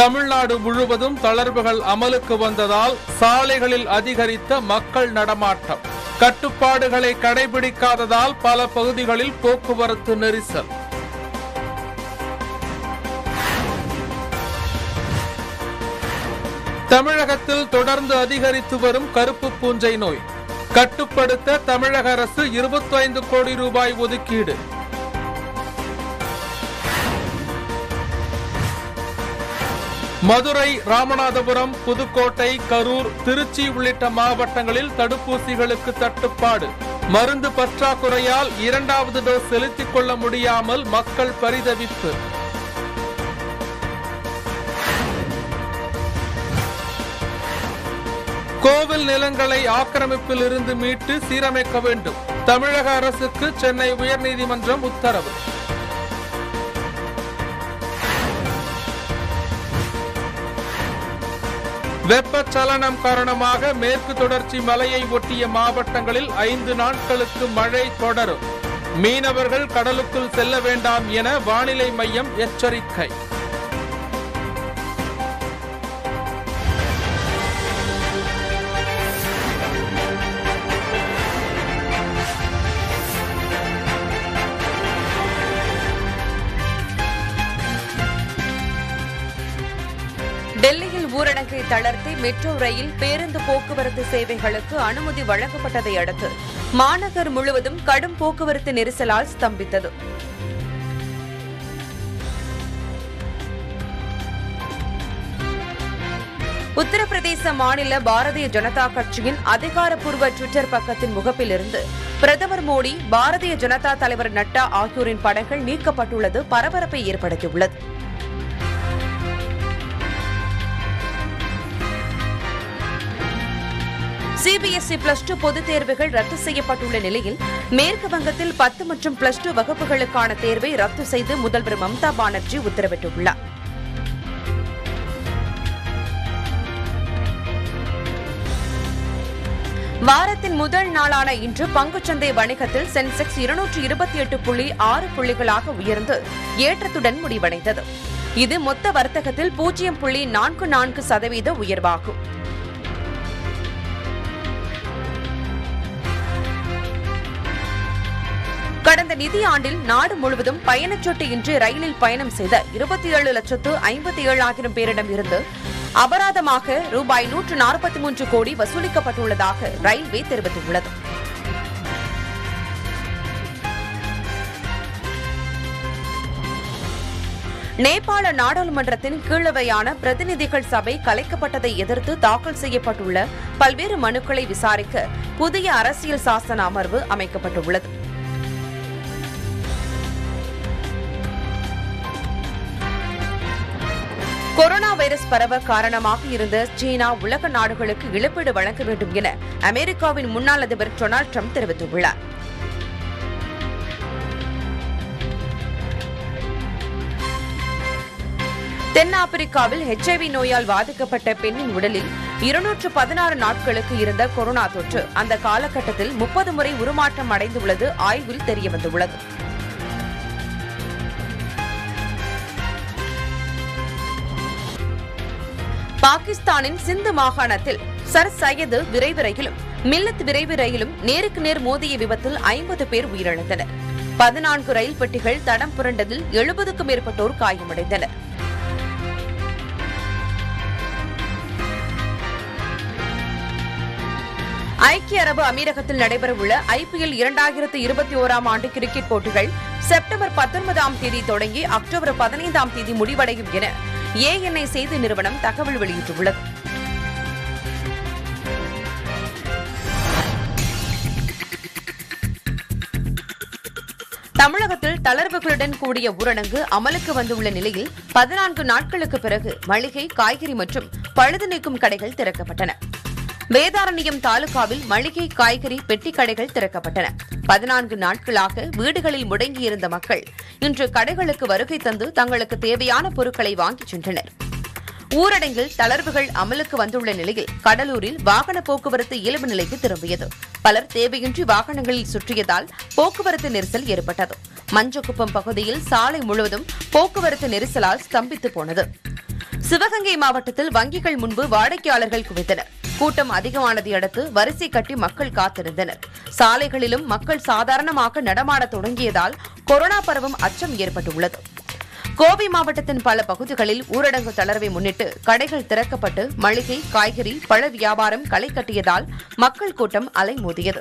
தமிழ்நாடு முழுவதும் தளர்வுகள் அமலுக்கு வந்ததால் சாலைகளில் அதிகரித்த மக்கள் நடமாட்டம் கட்டுப்பாடுகளை கடைபிடிக்காததால் பல பகுதிகளில் போக்குவரத்து நெரிசல் தமிழகத்தில் தொடர்ந்து அதிகரித்து வரும் கருப்பு பூஞ்சை நோய் கட்டுப்படுத்த தமிழக அரசு 25 கோடி ரூபாய் ஒதுக்கீடு மதுரை ராமநாதபுரம் புதுக்கோட்டை கரூர் திருச்சி உள்ளிட்ட மாவட்டங்களில் தடுப்பூசிகளுக்கு தட்டுப்பாடு மருந்து பற்றாக்குறையால் இரண்டாவது டோஸ் செலுத்திக் கொள்ள முடியாமல் மக்கள் பரிதவிப்பு கோவில் நிலங்களை ஆக்கிரமிப்பில் இருந்து மீட்டு சீரமைக்க வேண்டும் தமிழக அரசுக்கு சென்னை உயர்நீதிமன்றம் உத்தரவு வெப்பச்சலனம் காரணமாக மேற்கு தொடர்ச்சி மலையை ஒட்டிய மாவட்டங்களில் ஐந்து நாட்களுக்கு மழை தொடரும் மீனவர்கள் கடலுக்குள் செல்ல வேண்டாம் என வானிலை மையம் எச்சரிக்கை டெல்லியில் ஊரடங்கை தளர்த்தி மெட்ரோ ரயில் பேருந்து போக்குவரத்து சேவைகளுக்கு அனுமதி வழங்கப்பட்டதை அடுத்து மாநகர் முழுவதும் கடும் போக்குவரத்து நெரிசலால் ஸ்தம்பித்தது உத்தரப்பிரதேச மாநில பாரதிய ஜனதா கட்சியின் அதிகாரப்பூர்வ ட்விட்டர் பக்கத்தின் முகப்பிலிருந்து பிரதமர் மோடி பாரதிய ஜனதா தலைவர் நட்டா ஆகியோரின் படங்கள் நீக்கப்பட்டுள்ளது பரபரப்பை ஏற்படுத்தியுள்ளது சிபிஎஸ்இ பிளஸ் டூ பொதுத் தேர்வுகள் ரத்து செய்யப்பட்டுள்ள நிலையில் மேற்கு வங்கத்தில் பத்து மற்றும் பிளஸ் டூ வகுப்புகளுக்கான தேர்வை ரத்து செய்து முதல்வர் மம்தா பானர்ஜி உத்தரவிட்டுள்ளார் வாரத்தின் முதல் நாளான இன்று பங்குச்சந்தை வணிகத்தில் சென்செக்ஸ் இருநூற்று இருபத்தி எட்டு புள்ளி ஆறு புள்ளிகளாக உயர்ந்து ஏற்றத்துடன் முடிவடைந்தது இது மொத்த வர்த்தகத்தில் பூஜ்ஜியம் புள்ளி நான்கு நான்கு சதவீத உயர்வாகும் கடந்த நிதியாண்டில் நாடு முழுவதும் பயணச்சொட்டு இன்றி ரயிலில் பயணம் செய்த இருபத்தி ஏழு லட்சத்து ஐம்பத்தி ஏழாயிரம் பேரிடம் இருந்து அபராதமாக ரூபாய் நூற்று நாற்பத்தி மூன்று கோடி வசூலிக்கப்பட்டுள்ளதாக ரயில்வே தெரிவித்துள்ளது நேபாள நாடாளுமன்றத்தின் கீழவையான பிரதிநிதிகள் சபை கலைக்கப்பட்டதை எதிர்த்து தாக்கல் செய்யப்பட்டுள்ள பல்வேறு மனுக்களை விசாரிக்க புதிய அரசியல் சாசன அமர்வு அமைக்கப்பட்டுள்ளது கொரோனா வைரஸ் பரவ காரணமாக இருந்த சீனா உலக நாடுகளுக்கு இழப்பீடு வழங்க வேண்டும் என அமெரிக்காவின் முன்னாள் அதிபர் டொனால்டு ட்ரம்ப் தெரிவித்துள்ளார் தென்னாப்பிரிக்காவில் ஹெச்ஐவி நோயால் பாதிக்கப்பட்ட பெண்ணின் உடலில் இருநூற்று பதினாறு நாட்களுக்கு இருந்த கொரோனா தொற்று அந்த காலகட்டத்தில் முப்பது முறை உருமாற்றம் அடைந்துள்ளது ஆய்வில் தெரியவந்துள்ளது பாகிஸ்தானின் சிந்து மாகாணத்தில் சர் சையது விரைவு ரயிலும் மில்லத் விரைவு ரயிலும் நேருக்கு நேர் மோதிய விபத்தில் ஐம்பது பேர் உயிரிழந்தனர் பதினான்கு ரயில் பெட்டிகள் தடம் புரண்டதில் எழுபதுக்கும் மேற்பட்டோர் காயமடைந்தனர் ஐக்கிய அரபு அமீரகத்தில் நடைபெறவுள்ள ஐபிஎல் இரண்டாயிரத்து இருபத்தி ஓராம் ஆண்டு கிரிக்கெட் போட்டிகள் செப்டம்பர் பத்தொன்பதாம் தேதி தொடங்கி அக்டோபர் பதினைந்தாம் தேதி முடிவடையும் என ஏஎன்ஐ செய்தி நிறுவனம் தகவல் வெளியிட்டுள்ளது தமிழகத்தில் தளர்வுகளுடன் கூடிய ஊரடங்கு அமலுக்கு வந்துள்ள நிலையில் பதினான்கு நாட்களுக்கு பிறகு மளிகை காய்கறி மற்றும் பழுது நீக்கும் கடைகள் திறக்கப்பட்டன வேதாரண்யம் தாலுகாவில் மளிகை காய்கறி பெட்டி கடைகள் திறக்கப்பட்டன பதினான்கு நாட்களாக வீடுகளில் முடங்கியிருந்த மக்கள் இன்று கடைகளுக்கு வருகை தந்து தங்களுக்கு தேவையான பொருட்களை வாங்கிச் சென்றனர் ஊரடங்கில் தளர்வுகள் அமலுக்கு வந்துள்ள நிலையில் கடலூரில் வாகன போக்குவரத்து இயல்பு நிலைக்கு திரும்பியது பலர் தேவையின்றி வாகனங்களில் சுற்றியதால் போக்குவரத்து நெரிசல் ஏற்பட்டது மஞ்சக்குப்பம் பகுதியில் சாலை முழுவதும் போக்குவரத்து நெரிசலால் ஸ்தம்பித்து போனது சிவகங்கை மாவட்டத்தில் வங்கிகள் முன்பு வாடிக்கையாளர்கள் குவித்தனர் கூட்டம் அதிகமானதை அடுத்து வரிசை கட்டி மக்கள் காத்திருந்தனர் சாலைகளிலும் மக்கள் சாதாரணமாக நடமாடத் தொடங்கியதால் கொரோனா பரவும் அச்சம் ஏற்பட்டுள்ளது கோவை மாவட்டத்தின் பல பகுதிகளில் ஊரடங்கு தளர்வை முன்னிட்டு கடைகள் திறக்கப்பட்டு மளிகை காய்கறி பழ வியாபாரம் களை கட்டியதால் மக்கள் கூட்டம் அலைமோதியது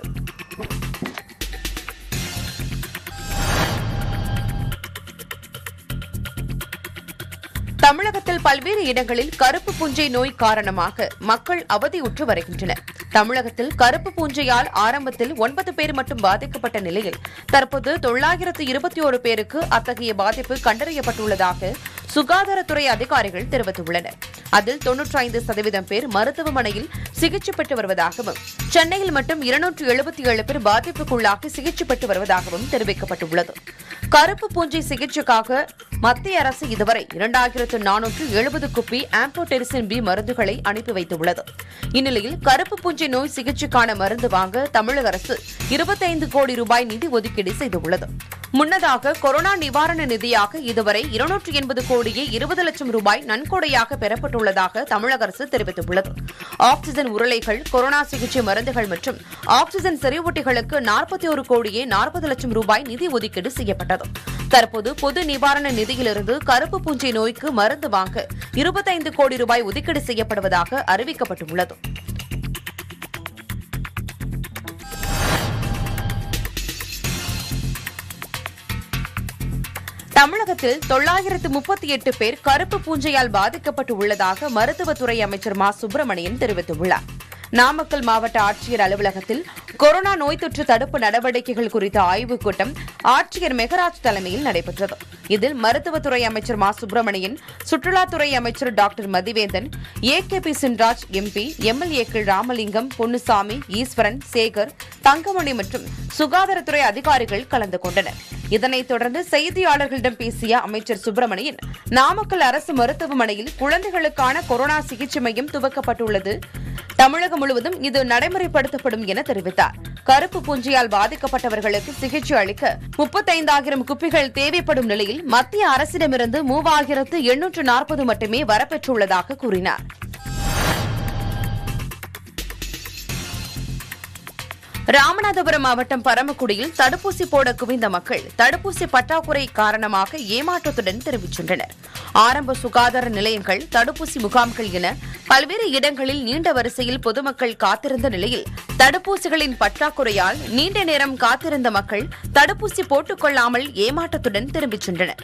தமிழகத்தில் பல்வேறு இடங்களில் கருப்பு பூஞ்சை நோய் காரணமாக மக்கள் அவதியுற்று வருகின்றனர் தமிழகத்தில் கருப்பு பூஞ்சையால் ஆரம்பத்தில் ஒன்பது பேர் மட்டும் பாதிக்கப்பட்ட நிலையில் தற்போது தொள்ளாயிரத்து இருபத்தி ஒரு பேருக்கு அத்தகைய பாதிப்பு கண்டறியப்பட்டுள்ளதாக சுகாதாரத்துறை அதிகாரிகள் தெரிவித்துள்ளனர் அதில் தொன்னூற்றி ஐந்து சதவீதம் பேர் மருத்துவமனையில் சிகிச்சை பெற்று வருவதாகவும் சென்னையில் மட்டும் இருநூற்று எழுபத்தி ஏழு பேர் பாதிப்புக்குள்ளாகி சிகிச்சை பெற்று வருவதாகவும் தெரிவிக்கப்பட்டுள்ளது கருப்பு பூஞ்சை சிகிச்சைக்காக மத்திய அரசு இதுவரை இரண்டாயிரத்து நானூற்று எழுபது குப்பி ஆம்போடெரிசின் பி மருந்துகளை அனுப்பி வைத்துள்ளது இந்நிலையில் கருப்பு பூஞ்சை நோய் சிகிச்சைக்கான மருந்து வாங்க தமிழக அரசு இருபத்தைந்து கோடி ரூபாய் நிதி ஒதுக்கீடு செய்துள்ளது முன்னதாக கொரோனா நிவாரண நிதியாக இதுவரை இருநூற்று எண்பது கோடியே இருபது லட்சம் ரூபாய் நன்கொடையாக பெறப்பட்டுள்ளதாக தமிழக அரசு தெரிவித்துள்ளது ஆக்ஸிஜன் உருளைகள் கொரோனா சிகிச்சை மருந்துகள் மற்றும் ஆக்ஸிஜன் செறிவூட்டிகளுக்கு நாற்பத்தி ஒரு கோடியே நாற்பது லட்சம் ரூபாய் நிதி ஒதுக்கீடு செய்யப்பட்டது தற்போது பொது நிவாரண நிதியிலிருந்து கருப்பு பூஞ்சை நோய்க்கு மருந்து வாங்க இருபத்தைந்து கோடி ரூபாய் ஒதுக்கீடு செய்யப்படுவதாக அறிவிக்கப்பட்டுள்ளது தமிழகத்தில் தொள்ளாயிரத்து முப்பத்தி எட்டு பேர் கருப்பு பூஞ்சையால் பாதிக்கப்பட்டு உள்ளதாக மருத்துவத்துறை அமைச்சர் மா சுப்பிரமணியன் தெரிவித்துள்ளார் நாமக்கல் மாவட்ட ஆட்சியர் அலுவலகத்தில் கொரோனா நோய் தொற்று தடுப்பு நடவடிக்கைகள் குறித்த ஆய்வுக் கூட்டம் ஆட்சியர் மெகராஜ் தலைமையில் நடைபெற்றது இதில் மருத்துவத்துறை அமைச்சர் மா சுப்பிரமணியன் சுற்றுலாத்துறை அமைச்சர் doctor Mathiventhan A K P Chinraj MP எம்எல்ஏக்கள் ராமலிங்கம் பொன்னுசாமி ஈஸ்வரன் சேகர் தங்கமணி மற்றும் சுகாதாரத்துறை அதிகாரிகள் கலந்து கொண்டனர் இதனைத் தொடர்ந்து செய்தியாளர்களிடம் பேசிய அமைச்சர் சுப்பிரமணியன் நாமக்கல் அரசு மருத்துவமனையில் குழந்தைகளுக்கான கொரோனா சிகிச்சை மையம் துவக்கப்பட்டுள்ளது தமிழகம் முழுவதும் இது நடைமுறைப்படுத்தப்படும் என தெரிவித்தார் கருப்பு பூஞ்சியால் பாதிக்கப்பட்டவர்களுக்கு சிகிச்சை அளிக்க முப்பத்தைந்தாயிரம் குப்பிகள் தேவைப்படும் நிலையில் மத்திய அரசிடமிருந்து மூவாயிரத்து எண்ணூற்று நாற்பது மட்டுமே வரப்பெற்றுள்ளதாக கூறினார் ராமநாதபுரம் மாவட்டம் பரமக்குடியில் தடுப்பூசி போட குவிந்த மக்கள் தடுப்பூசி பற்றாக்குறை காரணமாக ஏமாற்றத்துடன் தெரிவிக்கின்றனர் ஆரம்ப சுகாதார நிலையங்கள் தடுப்பூசி முகாம்கள் என பல்வேறு இடங்களில் நீண்ட வரிசையில் பொதுமக்கள் காத்திருந்த நிலையில் தடுப்பூசிகளின் பற்றாக்குறையால் நீண்ட நேரம் காத்திருந்த மக்கள் தடுப்பூசி போட்டுக் கொள்ளாமல் ஏமாற்றத்துடன் திரும்பிச் சென்றனர்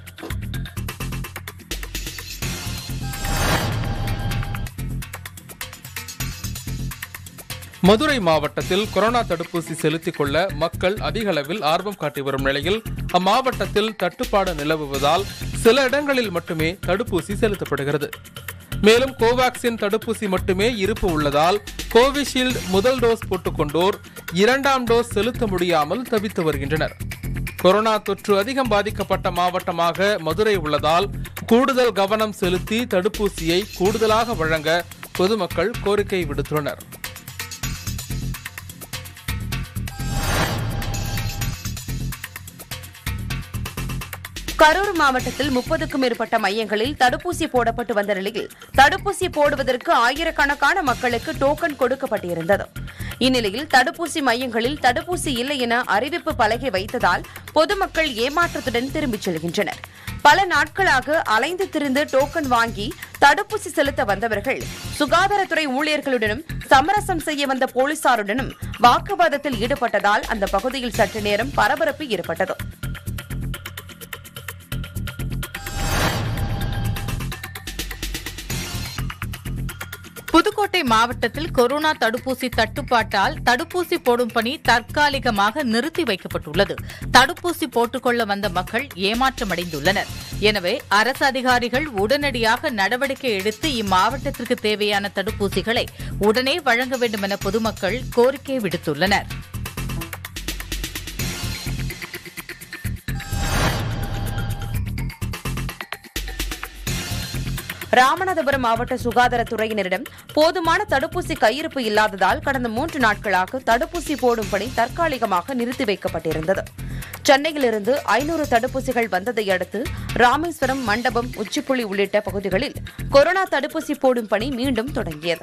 மதுரை மாவட்டத்தில் கொரோனா தடுப்பூசி செலுத்திக் கொள்ள மக்கள் அதிக அளவில் ஆர்வம் காட்டி வரும் நிலையில் அம்மாவட்டத்தில் தட்டுப்பாடு நிலவுவதால் சில இடங்களில் மட்டுமே தடுப்பூசி செலுத்தப்படுகிறது மேலும் கோவாக்சின் தடுப்பூசி மட்டுமே இருப்பு உள்ளதால் கோவிஷீல்டு முதல் டோஸ் போட்டுக்கொண்டோர் இரண்டாம் டோஸ் செலுத்த முடியாமல் தவித்து வருகின்றனர் கொரோனா தொற்று அதிகம் பாதிக்கப்பட்ட மாவட்டமாக மதுரை உள்ளதால் கூடுதல் கவனம் செலுத்தி தடுப்பூசியை கூடுதலாக வழங்க பொதுமக்கள் கோரிக்கை விடுத்துள்ளனர் கரூர் மாவட்டத்தில் முப்பதுக்கும் மேற்பட்ட மையங்களில் தடுப்பூசி போடப்பட்டு வந்த நிலையில் தடுப்பூசி போடுவதற்கு ஆயிரக்கணக்கான மக்களுக்கு டோக்கன் கொடுக்கப்பட்டிருந்தது இந்நிலையில் தடுப்பூசி மையங்களில் தடுப்பூசி இல்லை என அறிவிப்பு பலகை வைத்ததால் பொதுமக்கள் ஏமாற்றத்துடன் திரும்பிச் செல்கின்றனர் பல நாட்களாக அலைந்து திரிந்து டோக்கன் வாங்கி தடுப்பூசி செலுத்த வந்தவர்கள் சுகாதாரத்துறை ஊழியர்களுடனும் சமரசம் செய்ய வந்த போலீசாருடனும் வாக்குவாதத்தில் ஈடுபட்டதால் அந்த பகுதியில் சற்று நேரம் பரபரப்பு ஏற்பட்டது புதுக்கோட்டை மாவட்டத்தில் கொரோனா தடுப்பூசி தட்டுப்பாட்டால் தடுப்பூசி போடும் பணி தற்காலிகமாக நிறுத்தி வைக்கப்பட்டுள்ளது தடுப்பூசி போட்டுக்கொள்ள வந்த மக்கள் ஏமாற்றமடைந்துள்ளனர் எனவே அரசு அதிகாரிகள் உடனடியாக நடவடிக்கை எடுத்து இம்மாவட்டத்திற்கு தேவையான தடுப்பூசிகளை உடனே வழங்க வேண்டும் என பொதுமக்கள் கோரிக்கை விடுத்துள்ளனர் ராமநாதபுரம் மாவட்ட சுகாதாரத்துறையினரிடம் போதுமான தடுப்பூசி கையிருப்பு இல்லாததால் கடந்த மூன்று நாட்களாக தடுப்பூசி போடும் பணி தற்காலிகமாக நிறுத்தி வைக்கப்பட்டிருந்தது சென்னையிலிருந்து ஐநூறு தடுப்பூசிகள் வந்ததை அடுத்து ராமேஸ்வரம் மண்டபம் உச்சிப்புளி உள்ளிட்ட பகுதிகளில் கொரோனா தடுப்பூசி போடும் பணி மீண்டும் தொடங்கியது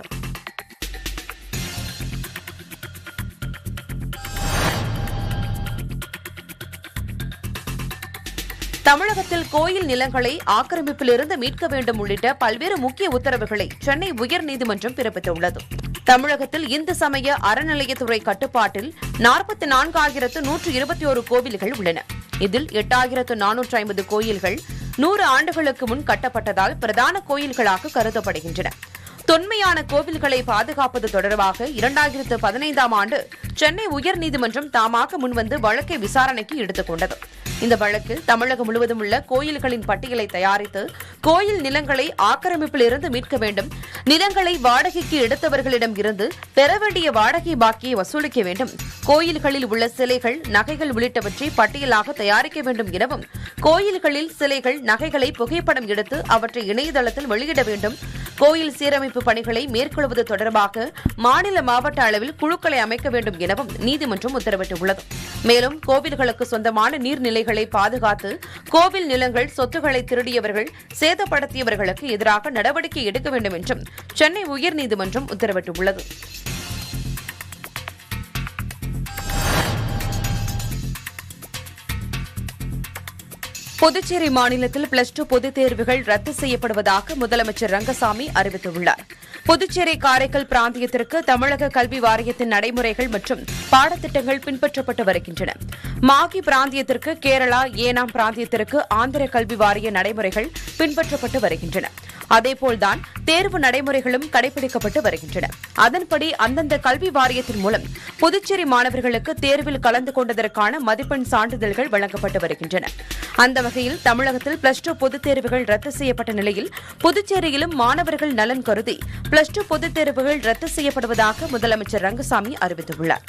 தமிழகத்தில் கோயில் நிலங்களை ஆக்கிரமிப்பிலிருந்து மீட்க வேண்டும் உள்ளிட்ட பல்வேறு முக்கிய உத்தரவுகளை சென்னை உயர்நீதிமன்றம் பிறப்பித்துள்ளது தமிழகத்தில் இந்து சமய அறநிலையத்துறை கட்டுப்பாட்டில் நாற்பத்தி நான்காயிரத்து நூற்று இருபத்தி ஒரு கோவில்கள் உள்ளன இதில் எட்டாயிரத்து நானூற்று ஐம்பது கோயில்கள் நூறு ஆண்டுகளுக்கு முன் கட்டப்பட்டதால் பிரதான கோயில்களாக கருதப்படுகின்றன தொன்மையான கோவில்களை பாதுகாப்பது தொடர்பாக இரண்டாயிரத்து பதினைந்தாம் ஆண்டு சென்னை உயர்நீதிமன்றம் தாமாக முன்வந்து வழக்கை விசாரணைக்கு எடுத்துக் கொண்டது இந்த வழக்கில் தமிழகம் முழுவதும் உள்ள கோயில்களின் பட்டியலை தயாரித்து கோயில் நிலங்களை ஆக்கிரமிப்பில் இருந்து மீட்க வேண்டும் நிலங்களை வாடகைக்கு எடுத்தவர்களிடம் இருந்து பெற வேண்டிய வாடகை பாக்கியை வசூலிக்க வேண்டும் கோயில்களில் உள்ள சிலைகள் நகைகள் உள்ளிட்டவற்றை பட்டியலாக தயாரிக்க வேண்டும் எனவும் கோயில்களில் சிலைகள் நகைகளை புகைப்படம் எடுத்து அவற்றை இணையதளத்தில் வெளியிட வேண்டும் கோயில் சீரமைப்பு பணிகளை மேற்கொள்வது தொடர்பாக மாநில மாவட்ட அளவில் குழுக்களை அமைக்க வேண்டும் எனவும் நீதிமன்றம் உத்தரவிட்டுள்ளது மேலும் கோவில்களுக்கு சொந்தமான நீர்நிலைகளை பாதுகாத்து கோவில் நிலங்கள் சொத்துக்களை திருடியவர்கள் சேதப்படுத்தியவர்களுக்கு எதிராக நடவடிக்கை எடுக்க வேண்டும் என்றும் சென்னை உயர்நீதிமன்றம் உத்தரவிட்டுள்ளது புதுச்சேரி மாநிலத்தில் பிளஸ் டூ பொதுத் தேர்வுகள் ரத்து செய்யப்படுவதாக முதலமைச்சர் ரங்கசாமி அறிவித்துள்ளார் புதுச்சேரி காரைக்கால் பிராந்தியத்திற்கு தமிழக கல்வி வாரியத்தின் நடைமுறைகள் மற்றும் பாடத்திட்டங்கள் பின்பற்றப்பட்டு வருகின்றன மாகி பிராந்தியத்திற்கு கேரளா ஏனாம் பிராந்தியத்திற்கு ஆந்திர கல்வி வாரிய நடைமுறைகள் பின்பற்றப்பட்டு வருகின்றன அதேபோல்தான் தேர்வு நடைமுறைகளும் கடைபிடிக்கப்பட்டு வருகின்றன அதன்படி அந்தந்த கல்வி வாரியத்தின் மூலம் புதுச்சேரி மாணவர்களுக்கு தேர்வில் கலந்து கொண்டதற்கான மதிப்பெண் சான்றிதழ்கள் வழங்கப்பட்டு வருகின்றன அந்த வகையில் தமிழகத்தில் பிளஸ் டூ பொதுத் தேர்வுகள் ரத்து செய்யப்பட்ட நிலையில் புதுச்சேரியிலும் மாணவர்கள் நலன் கருதி பிளஸ் டூ பொதுத் தேர்வுகள் ரத்து செய்யப்படுவதாக முதலமைச்சர் ரங்கசாமி அறிவித்துள்ளார்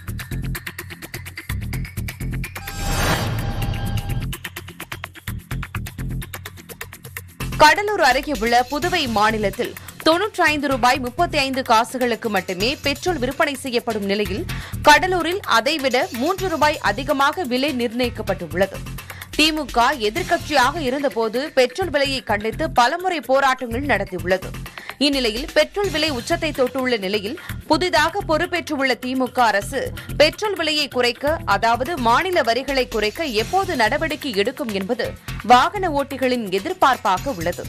கடலூர் அருகே உள்ள புதுவை மாநிலத்தில் தொன்னூற்றி ஐந்து ரூபாய் முப்பத்தி ஐந்து காசுகளுக்கு மட்டுமே பெட்ரோல் விற்பனை செய்யப்படும் நிலையில் கடலூரில் அதைவிட மூன்று ரூபாய் அதிகமாக விலை நிர்ணயிக்கப்பட்டுள்ளது திமுக எதிர்க்கட்சியாக இருந்தபோது பெட்ரோல் விலையை கண்டித்து பலமுறை போராட்டங்கள் நடத்தியுள்ளது இந்நிலையில் பெட்ரோல் விலை உச்சத்தை தொட்டுள்ள நிலையில் புதிதாக பொறுப்பேற்றுள்ள திமுக அரசு பெட்ரோல் விலையை குறைக்க அதாவது மாநில வரிகளை குறைக்க எப்போது நடவடிக்கை எடுக்கும் என்பது வாகன ஓட்டிகளின் எதிர்பார்ப்பாக உள்ளது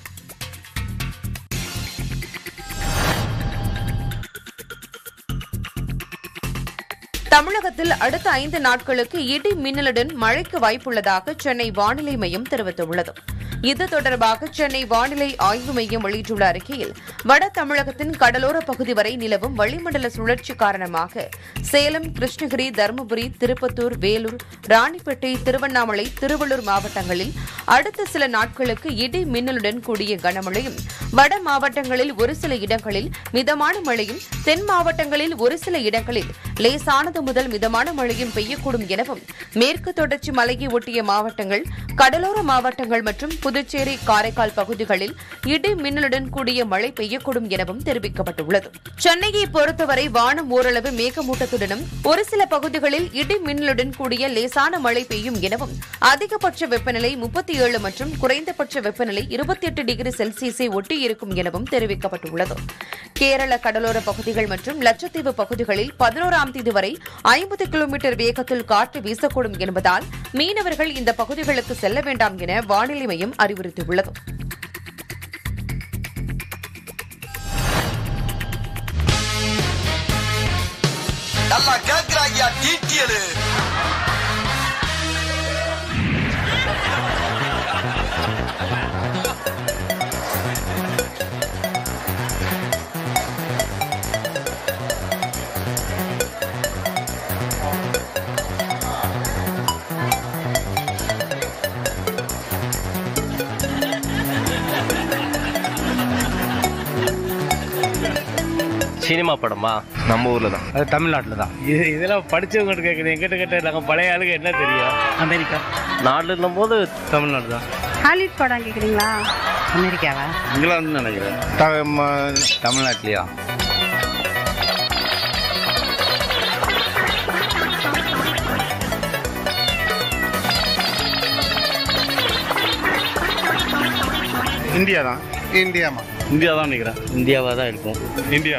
தமிழகத்தில் அடுத்த ஐந்து நாட்களுக்கு இடி மின்னலுடன் மழைக்கு வாய்ப்புள்ளதாக சென்னை வானிலை மையம் தெரிவித்துள்ளது இது தொடர்பாக சென்னை வானிலை ஆய்வு மையம் வெளியிட்டுள்ள அறிக்கையில் வட தமிழகத்தின் கடலோர பகுதி வரை நிலவும் வளிமண்டல சுழற்சி காரணமாக சேலம் கிருஷ்ணகிரி தருமபுரி திருப்பத்தூர் வேலூர் ராணிப்பேட்டை திருவண்ணாமலை திருவள்ளூர் மாவட்டங்களில் அடுத்த சில நாட்களுக்கு இடி மின்னலுடன் கூடிய கனமழையும் வட மாவட்டங்களில் ஒரு சில இடங்களில் மிதமான மழையும் தென் மாவட்டங்களில் ஒரு சில இடங்களில் லேசானது முதல் மிதமான மழையும் பெய்யக்கூடும் எனவும் மேற்கு தொடர்ச்சி மலையை ஒட்டிய மாவட்டங்கள் கடலோர மாவட்டங்கள் மற்றும் புதுச்சேரி காரைக்கால் பகுதிகளில் இடி மின்னலுடன் கூடிய மழை பெய்யக்கூடும் எனவும் தெரிவிக்கப்பட்டுள்ளது சென்னையை பொறுத்தவரை வானம் ஓரளவு மேகமூட்டத்துடனும் ஒரு சில பகுதிகளில் இடி மின்னலுடன் கூடிய லேசான மழை பெய்யும் எனவும் அதிகபட்ச வெப்பநிலை முப்பத்தி ஏழு மற்றும் குறைந்தபட்ச வெப்பநிலை இருபத்தி எட்டு டிகிரி செல்சியஸை ஒட்டி இருக்கும் எனவும் தெரிவிக்கப்பட்டுள்ளது கேரள கடலோர பகுதிகள் மற்றும் லட்சத்தீவு பகுதிகளில் பதினோராம் தேதி வரை ஐம்பது கிலோமீட்டர் வேகத்தில் காற்று வீசக்கூடும் என்பதால் மீனவர்கள் இந்த பகுதிகளுக்கு செல்ல வேண்டாம் என வானிலை மையம் அறிவுறுத்தியுள்ளது நல்லா கேக்குறாங்கயா டீட்டியலு சினிமா படமா நம்ம ஊர்ல தான் அது தமிழ்நாட்டில் தான் இது இதெல்லாம் படிச்சவங்க கேட்குது எங்கிட்ட கேட்ட நாங்கள் பழைய ஆளுங்க என்ன தெரியும் அமெரிக்கா நாடுன்னும் போது தமிழ்நாடு தான் ஹாலிவுட் படம் கேக்குறீங்களா அமெரிக்காவா இங்கிலாந்து நினைக்கிறேன் தமிழ்நாட்டிலயா இந்தியா தான் இந்தியாமா இந்தியா தான் நினைக்கிறேன் இந்தியாவாக தான் இருக்கும் இந்தியா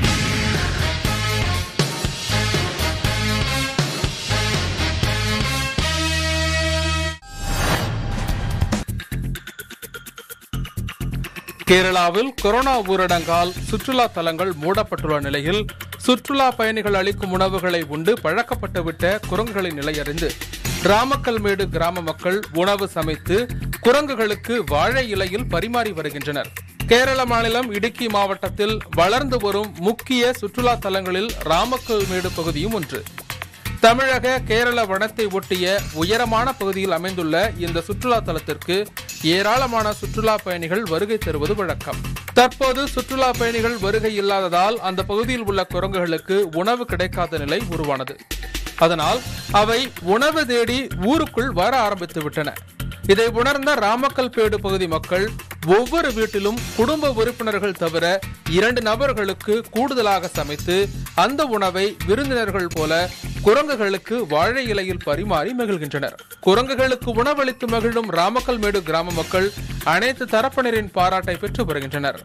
கேரளாவில் கொரோனா ஊரடங்கால் சுற்றுலா தலங்கள் மூடப்பட்டுள்ள நிலையில் சுற்றுலா பயணிகள் அளிக்கும் உணவுகளை உண்டு பழக்கப்பட்டுவிட்ட குரங்குகளின் நிலையறிந்து ராமக்கல்மேடு கிராம மக்கள் உணவு சமைத்து குரங்குகளுக்கு வாழை இலையில் பரிமாறி வருகின்றனர் கேரள மாநிலம் இடுக்கி மாவட்டத்தில் வளர்ந்து வரும் முக்கிய சுற்றுலா தலங்களில் ராமக்கல்மேடு பகுதியும் ஒன்று தமிழக கேரள வனத்தை ஒட்டிய உயரமான பகுதியில் அமைந்துள்ள இந்த சுற்றுலா தலத்திற்கு ஏராளமான சுற்றுலா பயணிகள் வருகை தருவது வழக்கம் தற்போது சுற்றுலா பயணிகள் வருகை இல்லாததால் அந்த பகுதியில் உள்ள குரங்குகளுக்கு உணவு கிடைக்காத நிலை உருவானது அதனால் அவை உணவு தேடி ஊருக்குள் வர ஆரம்பித்து விட்டன இதை உணர்ந்த ராமக்கல்பேடு பகுதி மக்கள் ஒவ்வொரு வீட்டிலும் குடும்ப உறுப்பினர்கள் தவிர இரண்டு நபர்களுக்கு கூடுதலாக சமைத்து அந்த உணவை விருந்தினர்கள் போல குரங்குகளுக்கு வாழை இலையில் பரிமாறி மகிழ்கின்றனர் குரங்குகளுக்கு உணவளித்து மகிழும் ராமக்கல்மேடு கிராம மக்கள் அனைத்து தரப்பினரின் பாராட்டை பெற்று வருகின்றனர்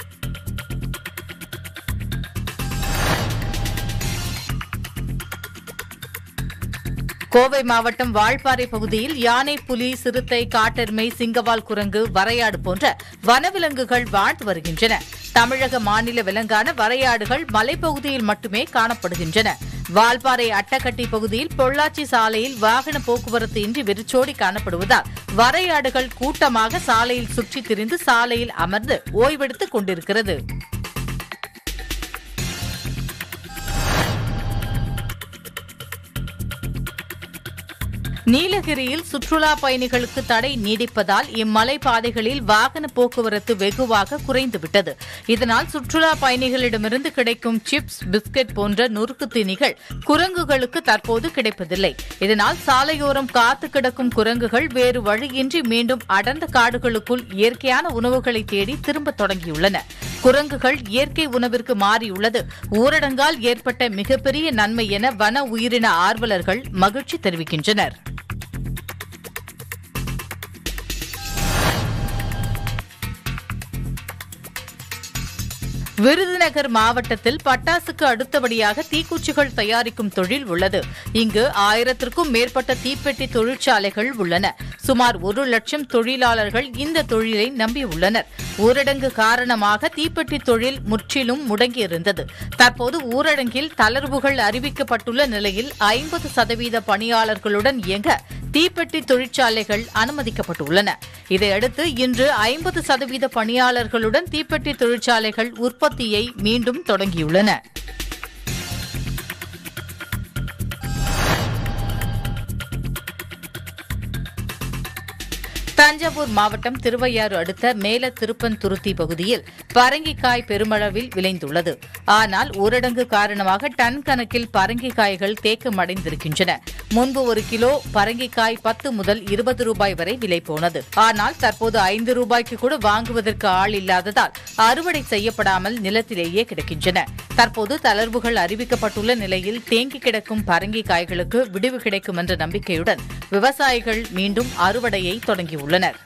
கோவை மாவட்டம் வால்பாறை பகுதியில் யானை புலி சிறுத்தை காட்டெருமை சிங்கவால் குரங்கு வரையாடு போன்ற வனவிலங்குகள் வாழ்ந்து வருகின்றன தமிழக மாநில விலங்கான வரையாடுகள் மலைப்பகுதியில் மட்டுமே காணப்படுகின்றன வால்பாறை அட்டக்கட்டி பகுதியில் பொள்ளாச்சி சாலையில் வாகன போக்குவரத்து இன்றி வெறிச்சோடி காணப்படுவதால் வரையாடுகள் கூட்டமாக சாலையில் சுற்றித் திரிந்து சாலையில் அமர்ந்து ஓய்வெடுத்துக் கொண்டிருக்கிறது நீலகிரியில் சுற்றுலா பயணிகளுக்கு தடை நீடிப்பதால் இம்மலை பாதைகளில் வாகன போக்குவரத்து வெகுவாக குறைந்துவிட்டது இதனால் சுற்றுலா பயணிகளிடமிருந்து கிடைக்கும் சிப்ஸ் பிஸ்கட் போன்ற நுறுக்கு தீனிகள் குரங்குகளுக்கு தற்போது கிடைப்பதில்லை இதனால் சாலையோரம் காத்து கிடக்கும் குரங்குகள் வேறு வழியின்றி மீண்டும் அடர்ந்த காடுகளுக்குள் இயற்கையான உணவுகளை தேடி திரும்பத் தொடங்கியுள்ளன குரங்குகள் இயற்கை உணவிற்கு மாறியுள்ளது ஊரடங்கால் ஏற்பட்ட மிகப்பெரிய நன்மை என வன உயிரின ஆர்வலர்கள் மகிழ்ச்சி தெரிவிக்கின்றனர் விருதுநகர் மாவட்டத்தில் பட்டாசுக்கு அடுத்தபடியாக தீக்குச்சிகள் தயாரிக்கும் தொழில் உள்ளது இங்கு ஆயிரத்திற்கும் மேற்பட்ட தீப்பெட்டி தொழிற்சாலைகள் உள்ளன சுமார் ஒரு லட்சம் தொழிலாளர்கள் இந்த தொழிலை நம்பியுள்ளனர் ஊரடங்கு காரணமாக தீப்பெட்டி தொழில் முற்றிலும் முடங்கியிருந்தது தற்போது ஊரடங்கில் தளர்வுகள் அறிவிக்கப்பட்டுள்ள நிலையில் ஐம்பது சதவீத பணியாளர்களுடன் இயங்க தீப்பெட்டி தொழிற்சாலைகள் அனுமதிக்கப்பட்டுள்ளன இதையடுத்து இன்று ஐம்பது சதவீத பணியாளர்களுடன் தீப்பெட்டி தொழிற்சாலைகள் உற்பத்தியை மீண்டும் தொடங்கியுள்ளன தஞ்சாவூர் மாவட்டம் திருவையாறு அடுத்த மேல திருப்பன்துருத்தி பகுதியில் பரங்கிக்காய் பெருமளவில் விளைந்துள்ளது ஆனால் ஊரடங்கு காரணமாக டன் கணக்கில் பரங்கிக்காய்கள் தேக்கமடைந்திருக்கின்றன முன்பு ஒரு கிலோ பரங்கிக்காய் பத்து முதல் இருபது ரூபாய் வரை விலை போனது ஆனால் தற்போது ஐந்து ரூபாய்க்கு கூட வாங்குவதற்கு ஆள் இல்லாததால் அறுவடை செய்யப்படாமல் நிலத்திலேயே கிடக்கின்றன தற்போது தளர்வுகள் அறிவிக்கப்பட்டுள்ள நிலையில் தேங்கி கிடக்கும் பரங்கிக்காய்களுக்கு விடுவு கிடைக்கும் என்ற நம்பிக்கையுடன் விவசாயிகள் மீண்டும் அறுவடையை தொடங்கியுள்ளனர்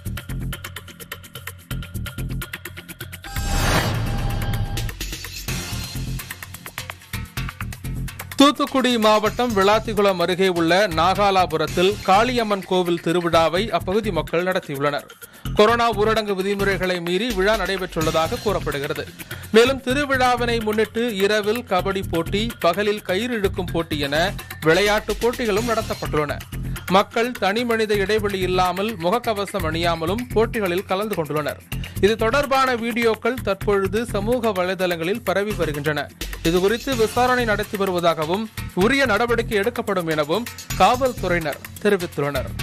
தூத்துக்குடி மாவட்டம் விளாத்திகுளம் அருகே உள்ள நாகாலாபுரத்தில் காளியம்மன் கோவில் திருவிழாவை அப்பகுதி மக்கள் நடத்தியுள்ளனர் கொரோனா ஊரடங்கு விதிமுறைகளை மீறி விழா நடைபெற்றுள்ளதாக கூறப்படுகிறது மேலும் திருவிழாவினை முன்னிட்டு இரவில் கபடி போட்டி பகலில் கயிறு இழுக்கும் போட்டி என விளையாட்டு போட்டிகளும் நடத்தப்பட்டுள்ளன மக்கள் தனி மனித இடைவெளி இல்லாமல் முகக்கவசம் அணியாமலும் போட்டிகளில் கலந்து கொண்டுள்ளனர் இது தொடர்பான வீடியோக்கள் தற்பொழுது சமூக வலைதளங்களில் பரவி வருகின்றன இதுகுறித்து விசாரணை நடத்தி வருவதாகவும் உரிய நடவடிக்கை எடுக்கப்படும் எனவும் காவல்துறையினர் தெரிவித்துள்ளனர்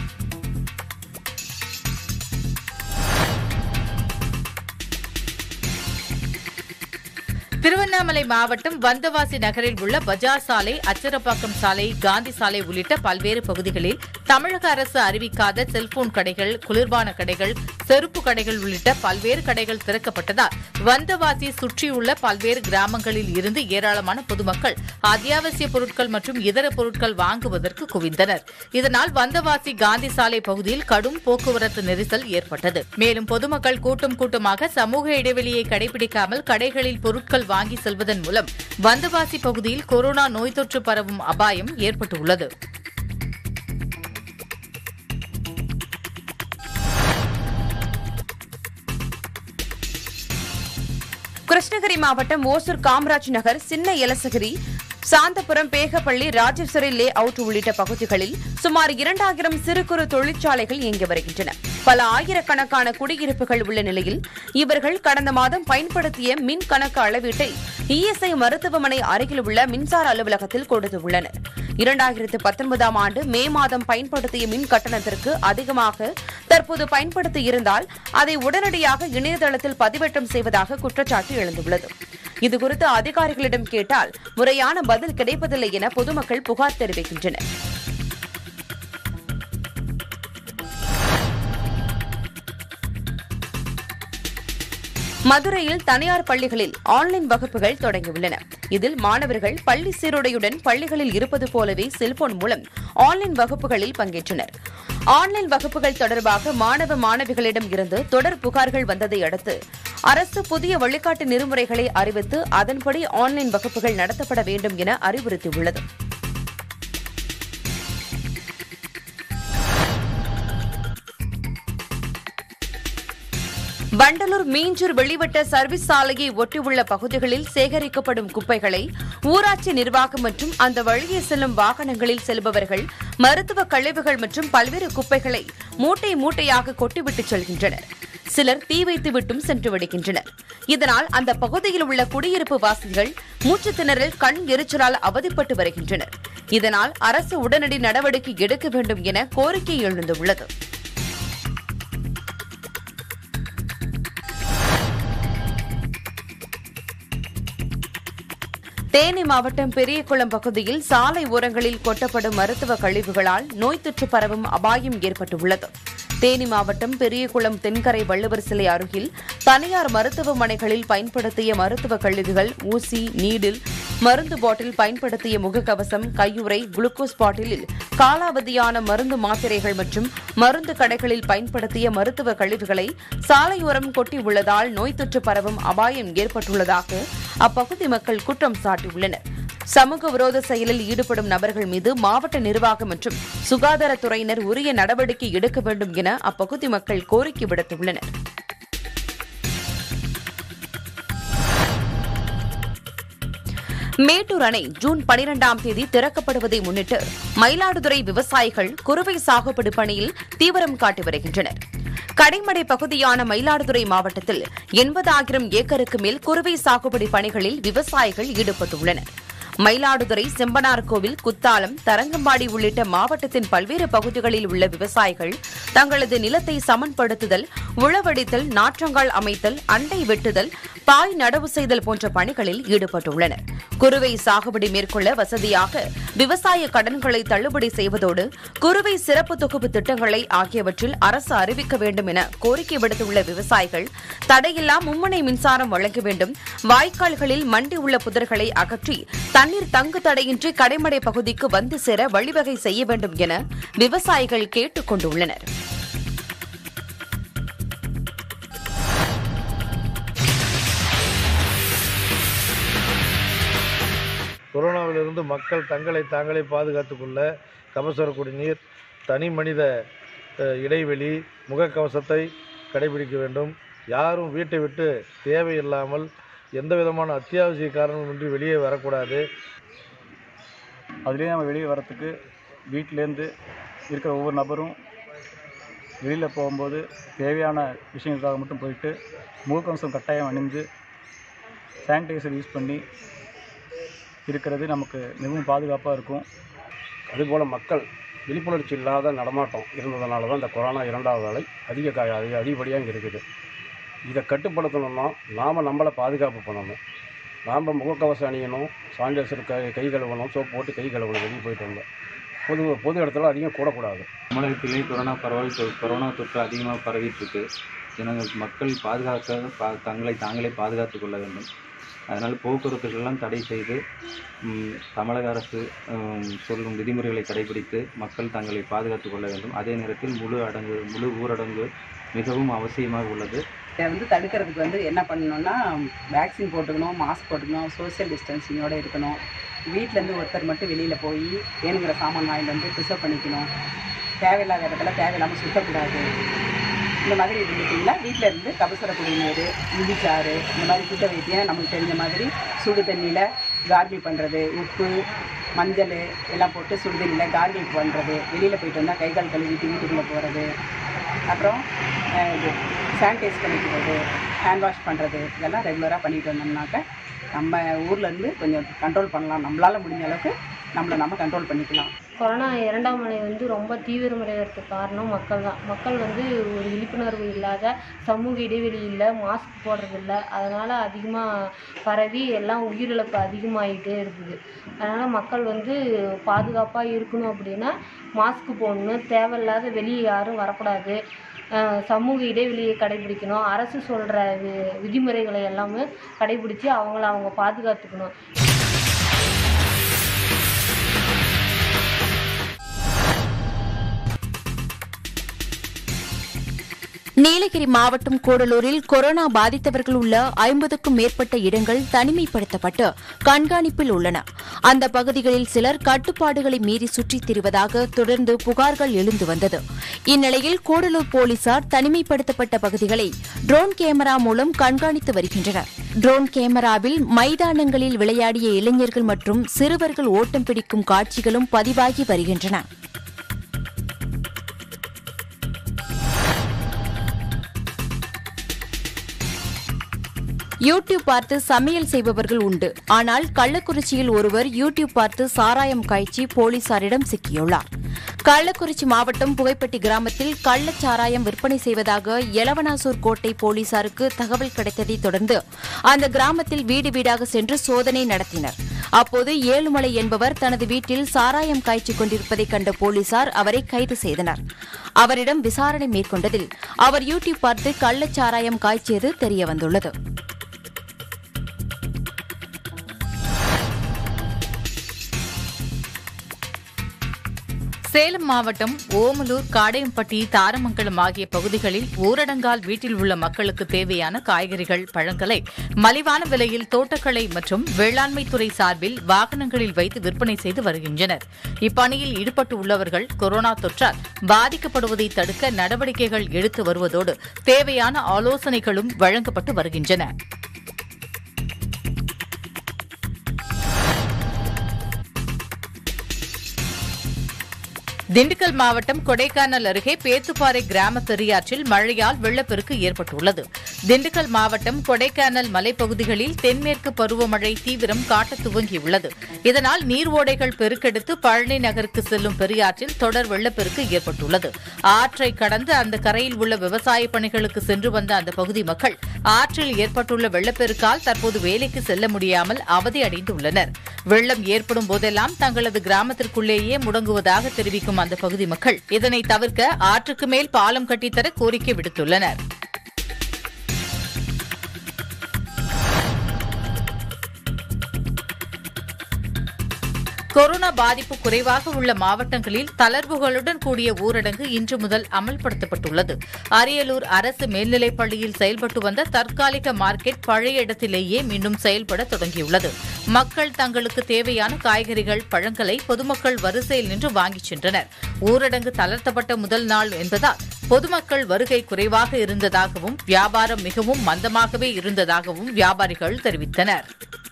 திருவண்ணாமலை மாவட்டம் வந்தவாசி நகரில் உள்ள பஜார் சாலை அச்சரப்பாக்கம் சாலை காந்தி சாலை உள்ளிட்ட பல்வேறு பகுதிகளில் தமிழக அரசு அறிவிக்காத செல்போன் கடைகள் குளிர்பான கடைகள் செருப்பு கடைகள் உள்ளிட்ட பல்வேறு கடைகள் திறக்கப்பட்டதால் வந்தவாசி சுற்றியுள்ள பல்வேறு கிராமங்களில் இருந்து ஏராளமான பொதுமக்கள் அத்தியாவசிய பொருட்கள் மற்றும் இதர பொருட்கள் வாங்குவதற்கு குவிந்தனர் இதனால் வந்தவாசி காந்தி சாலை பகுதியில் கடும் போக்குவரத்து நெரிசல் ஏற்பட்டது மேலும் பொதுமக்கள் கூட்டம் கூட்டமாக சமூக இடைவெளியை கடைபிடிக்காமல் கடைகளில் பொருட்கள் வாங்கி செல்வதன் மூலம் வந்தவாசி பகுதியில் கொரோனா நோய் தொற்று பரவும் அபாயம் ஏற்பட்டுள்ளது கிருஷ்ணகிரி மாவட்டம் ஓசூர் காமராஜ் நகர் சின்ன எலசகிரி சாந்தபுரம் பேகப்பள்ளி ராஜேஸ்வரி லே அவுட் உள்ளிட்ட பகுதிகளில் சுமார் இரண்டாயிரம் சிறு குறு தொழிற்சாலைகள் இயங்கி வருகின்றன பல ஆயிரக்கணக்கான குடியிருப்புகள் உள்ள நிலையில் இவர்கள் கடந்த மாதம் பயன்படுத்திய மின் கணக்கு அளவீட்டை இஎஸ்ஐ மருத்துவமனை அருகில் உள்ள மின்சார அலுவலகத்தில் கொடுத்துள்ளனர் இரண்டாயிரத்து பத்தொன்பதாம் ஆண்டு மே மாதம் பயன்படுத்திய மின் கட்டணத்திற்கு அதிகமாக தற்போது பயன்படுத்தி இருந்தால் அதை உடனடியாக இணையதளத்தில் பதிவேற்றம் செய்வதாக குற்றச்சாட்டு எழுந்துள்ளது இதுகுறித்து அதிகாரிகளிடம் கேட்டால் முறையான பதில் கிடைப்பதில்லை என பொதுமக்கள் புகார் தெரிவிக்கின்றனர் மதுரையில் தனியார் பள்ளிகளில் ஆன்லைன் வகுப்புகள் தொடங்கியுள்ளன இதில் மாணவர்கள் பள்ளி சீருடையுடன் பள்ளிகளில் இருப்பது போலவே செல்போன் மூலம் ஆன்லைன் வகுப்புகளில் பங்கேற்றனர் ஆன்லைன் வகுப்புகள் தொடர்பாக மாணவ மாணவிகளிடம் இருந்து தொடர் புகார்கள் வந்ததை அடுத்து அரசு புதிய வழிகாட்டு நெறிமுறைகளை அறிவித்து அதன்படி ஆன்லைன் வகுப்புகள் நடத்தப்பட வேண்டும் என அறிவுறுத்தியுள்ளது வண்டலூர் மீஞ்சூர் வெளிவட்ட சர்வீஸ் சாலையை ஒட்டியுள்ள பகுதிகளில் சேகரிக்கப்படும் குப்பைகளை ஊராட்சி நிர்வாகம் மற்றும் அந்த வழியே செல்லும் வாகனங்களில் செல்பவர்கள் மருத்துவ கழிவுகள் மற்றும் பல்வேறு குப்பைகளை மூட்டை மூட்டையாக கொட்டிவிட்டு செல்கின்றனர் சிலர் தீ வைத்து விட்டும் சென்று விடுகின்றனர் இதனால் அந்த பகுதியில் உள்ள குடியிருப்பு வாசிகள் மூச்சு திணறல் கண் எரிச்சலால் அவதிப்பட்டு வருகின்றனர் இதனால் அரசு உடனடி நடவடிக்கை எடுக்க வேண்டும் என கோரிக்கை எழுந்துள்ளது தேனி மாவட்டம் பெரியகுளம் பகுதியில் சாலை ஓரங்களில் கொட்டப்படும் மருத்துவ கழிவுகளால் நோய் தொற்று பரவும் அபாயம் ஏற்பட்டுள்ளது தேனி மாவட்டம் பெரியகுளம் தென்கரை வள்ளுவர் சிலை அருகில் தனியார் மருத்துவமனைகளில் பயன்படுத்திய மருத்துவ கழிவுகள் ஊசி நீடில் மருந்து பாட்டில் பயன்படுத்திய முகக்கவசம் கையுறை குளுக்கோஸ் பாட்டிலில் காலாவதியான மருந்து மாத்திரைகள் மற்றும் மருந்து கடைகளில் பயன்படுத்திய மருத்துவ கழிவுகளை சாலையோரம் கொட்டியுள்ளதால் நோய் தொற்று பரவும் அபாயம் ஏற்பட்டுள்ளதாக அப்பகுதி மக்கள் குற்றம் சாட்டியுள்ளனர் சமூக விரோத செயலில் ஈடுபடும் நபர்கள் மீது மாவட்ட நிர்வாகம் மற்றும் சுகாதாரத்துறையினர் உரிய நடவடிக்கை எடுக்க வேண்டும் என அப்பகுதி மக்கள் கோரிக்கை விடுத்துள்ளனர் மேட்டூர் அணை ஜூன் பனிரெண்டாம் தேதி திறக்கப்படுவதை முன்னிட்டு மயிலாடுதுறை விவசாயிகள் குறுவை சாகுபடி பணியில் தீவிரம் காட்டி வருகின்றனர் கடைமடை பகுதியான மயிலாடுதுறை மாவட்டத்தில் எண்பதாயிரம் ஏக்கருக்கு மேல் குறுவை சாகுபடி பணிகளில் விவசாயிகள் ஈடுபட்டுள்ளனர் மயிலாடுதுறை செம்பனார் கோவில் குத்தாலம் தரங்கம்பாடி உள்ளிட்ட மாவட்டத்தின் பல்வேறு பகுதிகளில் உள்ள விவசாயிகள் தங்களது நிலத்தை சமன்படுத்துதல் உழவடித்தல் நாற்றங்கால் அமைத்தல் அண்டை வெட்டுதல் பாய் நடவு செய்தல் போன்ற பணிகளில் ஈடுபட்டுள்ளனர் குறுவை சாகுபடி மேற்கொள்ள வசதியாக விவசாய கடன்களை தள்ளுபடி செய்வதோடு குறுவை சிறப்பு தொகுப்பு திட்டங்களை ஆகியவற்றில் அரசு அறிவிக்க வேண்டும் என கோரிக்கை விடுத்துள்ள விவசாயிகள் தடையில்லா மும்முனை மின்சாரம் வழங்க வேண்டும் வாய்க்கால்களில் மண்டி உள்ள புதர்களை அகற்றி தண்ணீர் தங்கு தடையின்றி கடைமடை பகுதிக்கு வந்து சேர வழிவகை செய்ய வேண்டும் என விவசாயிகள் கேட்டுக் கொண்டுள்ளனர் கொரோனாவிலிருந்து மக்கள் தங்களை தாங்களே பாதுகாத்துக் கொள்ள கபசுர குடிநீர் தனி மனித அஹ், இடைவெளி முகக்கவசத்தை கடைபிடிக்க வேண்டும் யாரும் வீட்டை விட்டு தேவையில்லாமல் எந்த விதமான அத்தியாவசிய காரணமின்றி வெளியே வரக்கூடாது அதுலேயே நம்ம வெளியே வரத்துக்கு வீட்டிலேருந்து இருக்கிற ஒவ்வொரு நபரும் வெளியில் போகும்போது தேவையான விஷயங்களுக்காக மட்டும் போயிட்டு முகக்கவசம் கட்டாயம் அணிந்து சானிடைசர் யூஸ் பண்ணி இருக்கிறது நமக்கு மிகவும் பாதுகாப்பாக இருக்கும் அதுபோல் மக்கள் விழிப்புணர்ச்சி இல்லாத நடமாட்டம் இருந்ததுனால தான் இந்த கொரோனா இரண்டாவது அலை அதிக கா அதிக அதிகப்படியாக இங்கே இருக்குது இதை கட்டுப்படுத்தணும்னா நாம் நம்மளை பாதுகாப்பு பண்ணணும் நாம் முகக்கவசம் அணியணும் சானிடைசர் கை கை கழுவணும் சோப்பு போட்டு கை கழுவணும் வெளியே போயிட்டு வந்தோம் பொது பொது இடத்துல அதிகம் கூடக்கூடாது தமிழகத்திலே கொரோனா பரவல் தொ- கொரோனா தொற்று அதிகமாக பரவிட்டு இருக்கு ஜனங்கள் மக்கள் பாதுகாக்க பா தங்களை தாங்களே பாதுகாத்துக் கொள்ள வேண்டும் அதனால் போக்குவரத்துகளெல்லாம் தடை செய்து ம், தமிழக அரசு ம், சொல்லும் விதிமுறைகளை கடைபிடித்து மக்கள் தங்களை பாதுகாத்துக் கொள்ள வேண்டும் அதே நேரத்தில் முழு அடங்கு முழு ஊரடங்கு மிகவும் அவசியமாக உள்ளது இதை வந்து தடுக்கிறதுக்கு வந்து என்ன பண்ணணும்னா வேக்சின் போட்டுக்கணும் மாஸ்க் போட்டுக்கணும் சோஷியல் டிஸ்டன்சிங்கோட இருக்கணும் வீட்டிலேருந்து ஒருத்தர் மட்டும் வெளியில் போய் வேணுங்கிற சாமான் வாங்கிட்டு வந்து ப்ரிசர்வ் பண்ணிக்கணும் தேவையில்லாத இடத்துல தேவையில்லாமல் சுத்தக்கூடாது இந்த மாதிரி இருந்துட்டிங்கன்னா வீட்டில் இருந்து கபசுர குடிநீர் இடிச்சாறு இந்த மாதிரி சுத்த வைத்தியம் நமக்கு தெரிஞ்ச மாதிரி சுடு தண்ணியில் கார்கில் பண்ணுறது உப்பு மஞ்சள் எல்லாம் போட்டு சுடு தண்ணியில் கார்கில் பண்ணுறது வெளியில் போயிட்டு வந்தால் கை கால் கழுவிட்டு வீட்டுக்குள்ளே போகிறது அப்புறம் அஹ், இது சானிடைஸ் பண்ணிக்கிறது ஹேண்ட் வாஷ் பண்ணுறது இதெல்லாம் ரெகுலராக பண்ணிட்டு வந்தோம்னாக்க நம்ம ஊர்லேருந்து கொஞ்சம் கண்ட்ரோல் பண்ணலாம் நம்மளால் முடிஞ்ச அளவுக்கு நம்மளை நம்ம கண்ட்ரோல் பண்ணிக்கலாம் கொரோனா இரண்டாம் அலை வந்து ரொம்ப தீவிரமடைவதற்கு காரணம் மக்கள் தான் மக்கள் வந்து ஒரு விழிப்புணர்வு இல்லாத சமூக இடைவெளி இல்லை மாஸ்க் போடுறதில்ல அதனால் அதிகமாக பரவி எல்லாம் உயிரிழப்பு அதிகமாகிட்டே இருக்குது அதனால் மக்கள் வந்து பாதுகாப்பாக இருக்கணும் அப்படின்னா மாஸ்க் போடணும் தேவையில்லாத வெளியே யாரும் வரக்கூடாது அஹ் சமூக இடைவெளியை கடைபிடிக்கணும் அரசு சொல்கிற வி விதிமுறைகளை எல்லாமே கடைபிடிச்சு அவங்கள அவங்க பாதுகாத்துக்கணும் நீலகிரி மாவட்டம் கூடலூரில் கொரோனா பாதித்தவர்கள் உள்ள ஐம்பதுக்கும் மேற்பட்ட இடங்கள் தனிமைப்படுத்தப்பட்டு கண்காணிப்பில் உள்ளன அந்த பகுதிகளில் சிலர் கட்டுப்பாடுகளை மீறி சுற்றித் திரிவதாக தொடர்ந்து புகார்கள் எழுந்து வந்தது இந்நிலையில் கூடலூர் போலீசார் தனிமைப்படுத்தப்பட்ட பகுதிகளை ட்ரோன் கேமரா மூலம் கண்காணித்து வருகின்றனர் ட்ரோன் கேமராவில் மைதானங்களில் விளையாடிய இளைஞர்கள் மற்றும் சிறுவர்கள் ஓட்டம் பிடிக்கும் காட்சிகளும் பதிவாகி வருகின்றன யூடியூப் பார்த்து சமையல் செய்பவர்கள் உண்டு ஆனால் கள்ளக்குறிச்சியில் ஒருவர் யூடியூப் பார்த்து சாராயம் காய்ச்சி போலீசாரிடம் சிக்கியுள்ளார் கள்ளக்குறிச்சி மாவட்டம் புகைப்பட்டி கிராமத்தில் கள்ளச்சாராயம் விற்பனை செய்வதாக எலவனாசூர் கோட்டை போலீசாருக்கு தகவல் கிடைத்ததைத் தொடர்ந்து அந்த கிராமத்தில் வீடு வீடாக சென்று சோதனை நடத்தினர் அப்போது ஏழுமலை என்பவர் தனது வீட்டில் சாராயம் காய்ச்சிக் கொண்டிருப்பதைக் கண்ட போலீசார் அவரை கைது செய்தனர் அவரிடம் விசாரணை மேற்கொண்டதில் அவர் யூடியூப் பார்த்து கள்ளச்சாராயம் காய்ச்சியது தெரியவந்துள்ளது சேலம் மாவட்டம் ஓமலூர் காடையம்பட்டி தாரமங்கலம் ஆகிய பகுதிகளில் ஊரடங்கால் வீட்டில் உள்ள மக்களுக்கு தேவையான காய்கறிகள் பழங்களை மலிவான விலையில் தோட்டக்கலை மற்றும் வேளாண்மைத்துறை சார்பில் வாகனங்களில் வைத்து விற்பனை செய்து வருகின்றனர் இப்பணியில் ஈடுபட்டு உள்ளவர்கள் கொரோனா தொற்றால் பாதிக்கப்படுவதை தடுக்க நடவடிக்கைகள் எடுத்து வருவதோடு தேவையான ஆலோசனைகளும் வழங்கப்பட்டு வருகின்றன திண்டுக்கல் மாவட்டம் கொடைக்கானல் அருகே பேத்துப்பாறை கிராம பெரியாற்றில் மழையால் வெள்ளப்பெருக்கு ஏற்பட்டுள்ளது திண்டுக்கல் மாவட்டம் கொடைக்கானல் மலைப்பகுதிகளில் தென்மேற்கு பருவமழை தீவிரம் காட்டத் துவங்கியுள்ளது இதனால் நீர் ஓடைகள் பெருக்கெடுத்து பழனி நகருக்கு செல்லும் பெரியாற்றில் தொடர் வெள்ளப்பெருக்கு ஏற்பட்டுள்ளது ஆற்றை கடந்து அந்த கரையில் உள்ள விவசாய பணிகளுக்கு சென்று வந்த அந்த பகுதி மக்கள் ஆற்றில் ஏற்பட்டுள்ள வெள்ளப்பெருக்கால் தற்போது வேலைக்கு செல்ல முடியாமல் அவதியடைந்துள்ளனர் வெள்ளம் ஏற்படும் போதெல்லாம் தங்களது கிராமத்திற்குள்ளேயே முடங்குவதாக தெரிவிக்கும் அந்த பகுதி மக்கள் இதனை தவிர்க்க ஆற்றுக்கு மேல் பாலம் கட்டித்தர கோரிக்கை விடுத்துள்ளனர் கொரோனா பாதிப்பு குறைவாக உள்ள மாவட்டங்களில் தளர்வுகளுடன் கூடிய ஊரடங்கு இன்று முதல் அமல்படுத்தப்பட்டுள்ளது அரியலூர் அரசு மேல்நிலைப் பள்ளியில் செயல்பட்டு வந்த தற்காலிக மார்க்கெட் பழைய இடத்திலேயே மீண்டும் செயல்பட தொடங்கியுள்ளது மக்கள் தங்களுக்கு தேவையான காய்கறிகள் பழங்களை பொதுமக்கள் வரிசையில் நின்று வாங்கிச் சென்றனர் ஊரடங்கு தளர்த்தப்பட்ட முதல் நாள் என்பதால் பொதுமக்கள் வருகை குறைவாக இருந்ததாகவும் வியாபாரம் மிகவும் மந்தமாகவே இருந்ததாகவும் வியாபாரிகள் தெரிவித்தனர்